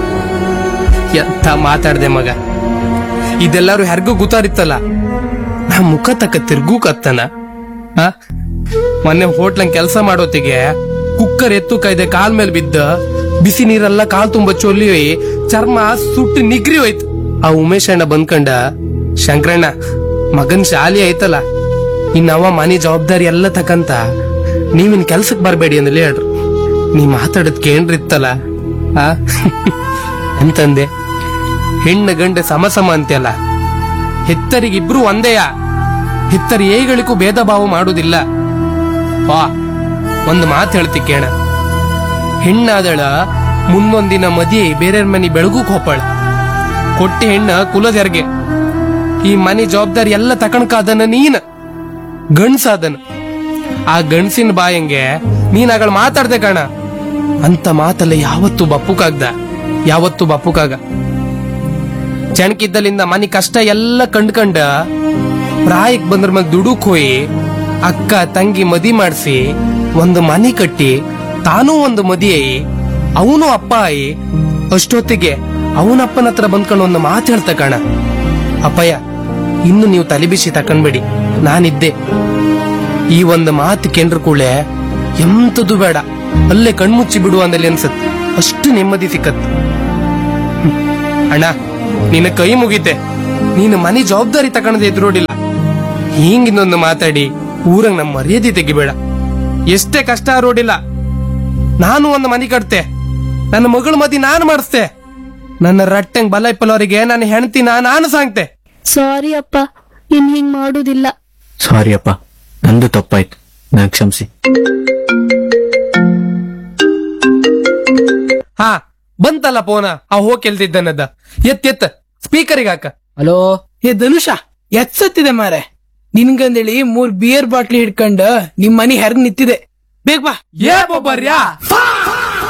ಎಂತ ಮಾತಾಡ್ದೆ ಮಗ ಇದೆಲ್ಲರೂ ಹೆರ್ಗು ಗುತ್ತಾರಿತ್ತಲ್ಲ ನಾ ಮುಖ ತಕ್ಕ ತಿರ್ಗೂ ಕತ್ತನ ಆ? ಮೊನ್ನೆ ಹೋಟ್ಲಂಗ್ ಕೆಲಸ ಮಾಡೋತಿಗೆ ಕುಕ್ಕರ್ ಎತ್ತು ಕೈದೆ ಕಾಲ್ ಮೇಲೆ ಬಿದ್ದ ಬಿಸಿ ನೀರೆಲ್ಲ ಕಾಲ್ ತುಂಬ ಚೊಲ್ಲಿ ಚರ್ಮ ಸುಟ್ಟು ನಿಗ್ರಿ ಹೋಯ್ತು ಆ ಉಮೇಶ್ ಅಣ್ಣ ಬಂದ್ಕಂಡ ಶಂಕರಣ್ಣ ಮಗನ್ ಶಾಲಿ ಆಯ್ತಲ್ಲ ಇನ್ನವ ಮನೆ ಜವಾಬ್ದಾರಿ ಎಲ್ಲ ತಕಂತ ನೀವಿನ್ ಕೆಲ್ಸಕ್ ಬರ್ಬೇಡಿ ಅಂದಲ್ಲಿ ಹೇಳ್ರು ನೀ ಮಾತಾಡದ್ ಕೇಂದ್ರಿತ್ತಲ್ಲ ಆ ಅಂತಂದೆ ಹೆಣ್ಣು ಗಂಡ ಸಮ ಸಮ ಅಂತೆಲ್ಲ ಹೆತ್ತರಿಗಿಬ್ರು ಒಂದೇಯ ಹೆತ್ತರಿ ಏಗಳಿಗೂ ಭೇದ ಭಾವ ಮಾಡುವುದಿಲ್ಲ ವಾ ಒಂದು ಮಾತು ಹೇಳ್ತಿ ಕೇಳ ಹೆಣ್ಣಾದಳ ಮುಂದೊಂದಿನ ಮದಿ ಬೇರೆಯವ್ರ ಮನಿ ಬೆಳಗುಕ್ ಹೋಪಾಳ ಕೊಟ್ಟಿ ಹೆಣ್ಣ ಕುಲದೆರ್ಗೆ ಈ ಮನೆ ಜವಾಬ್ದಾರಿ ಎಲ್ಲ ತಕಣಕ ಅದನ್ನ ನೀನ್ ಗಂಡ್ಸಾದನ ಆ ಗಂಡ್ಸಿನ ಬಾಯಂಗೆ ನೀನ್ ಆಗಳ ಮಾತಾಡ್ದೆ ಕಣ ಅಂತ ಮಾತಲ್ಲ ಯಾವತ್ತು ಬಪ್ಪುಕಾಗ್ದ ಯಾವತ್ತು ಬಪ್ಪುಕಾಗ ಚಣಕಿದ್ದಲಿಂದ ಮನಿ ಕಷ್ಟ ಎಲ್ಲ ಕಂಡ್ಕಂಡ ಪ್ರಾಯಕ್ ಬಂದ್ರ ಮ್ಯಾಗ ದುಡುಕ್ ಹೋಯಿ ಅಕ್ಕ ತಂಗಿ ಮದಿ ಮಾಡಿಸಿ ಒಂದು ಮನಿ ಕಟ್ಟಿ ತಾನೂ ಒಂದು ಮದಿ ಆಯಿ ಅವನು ಅಪ್ಪ ಆಯಿ ಅಷ್ಟೊತ್ತಿಗೆ ಅವನಪ್ಪನ ಹತ್ರ ಬಂದ್ಕೊಂಡು ಒಂದು ಮಾತು ಹೇಳ್ತ ಕಣ ಅಪ್ಪಯ್ಯ ಇನ್ನು ನೀವು ತಲೆಬಿಸಿ ತಕೊಂಡ್ಬೇಡಿ ನಾನಿದ್ದೆ ಈ ಒಂದು ಮಾತು ಕೆಂಡ್ರ ಕೂಳೆ ಎಂತದು ಬೇಡ ಅಲ್ಲೇ ಕಣ್ಮುಚ್ಚಿ ಬಿಡು ಅಂದಲ್ಲಿ ಅನ್ಸತ್ ಅಷ್ಟು ನೆಮ್ಮದಿ ಸಿಕ್ಕತ್ ಹ್ಮ್. ಅಣ್ಣ ನಿನ್ನ ಕೈ ಮುಗಿತೆ ನೀನು ಮನೆ ಜವಾಬ್ದಾರಿ ತಗೊಂಡದೆ ಎದುರೋಡಿಲ್ಲ ಹಿಂಗಿಂದೊಂದು ಮಾತಾಡಿ ಊರಂಗ್ ನಮ್ಮ ಮರ್ಯಾದೆ ತೆಗಿಬೇಡ ಎಷ್ಟೇ ಕಷ್ಟ ರೋಡಿಲ್ಲ ನಾನು ಒಂದು ಮನೆ ಕಟ್ತೆ ನನ್ನ ಮಗಳ ಮದಿ ನಾನು ಮಾಡಿಸ್ತೆ ನನ್ನ ರಟ್ಟಂಗ್ ಬಲ ಇಪ್ಪಲವರಿಗೆ ನನ್ನ ಹೆಂಡತಿನ ನಾನು ಸಾಂಗ್ತೆ ಸಾರಿ ಅಪ್ಪ ಇನ್ ಹಿಂಗ್ ಮಾಡುದಿಲ್ಲ ಸಾರಿ ಅಪ್ಪ ನಂದು ತಪ್ಪಾಯ್ತು ನನ್ ಕ್ಷಮಿಸಿ ಹಾ ಬಂತಲ್ಲ ಫೋನ ಆ ಹೋಗ್ ಕೆಲ್ತಿದ್ದನದ ಎತ್ ಎತ್ ಸ್ಪೀಕರಿಗೆ ಹಾಕ ಹಲೋ ಏ ಧನುಷ ಎತ್ಸತ್ತಿದೆ ಮಾರೆ ನಿನ್ಗಂದೇಳಿ ಮೂರ್ ಬಿಯರ್ ಬಾಟ್ಲಿ ಹಿಡ್ಕೊಂಡ್ ನಿಮ್ ಮನಿ ಹೆರ್ಗ್ ನಿಂತಿದೆ ಬೇಗ ಬಾ ಏ ಬೊಬ್ಬರ್ಯಾ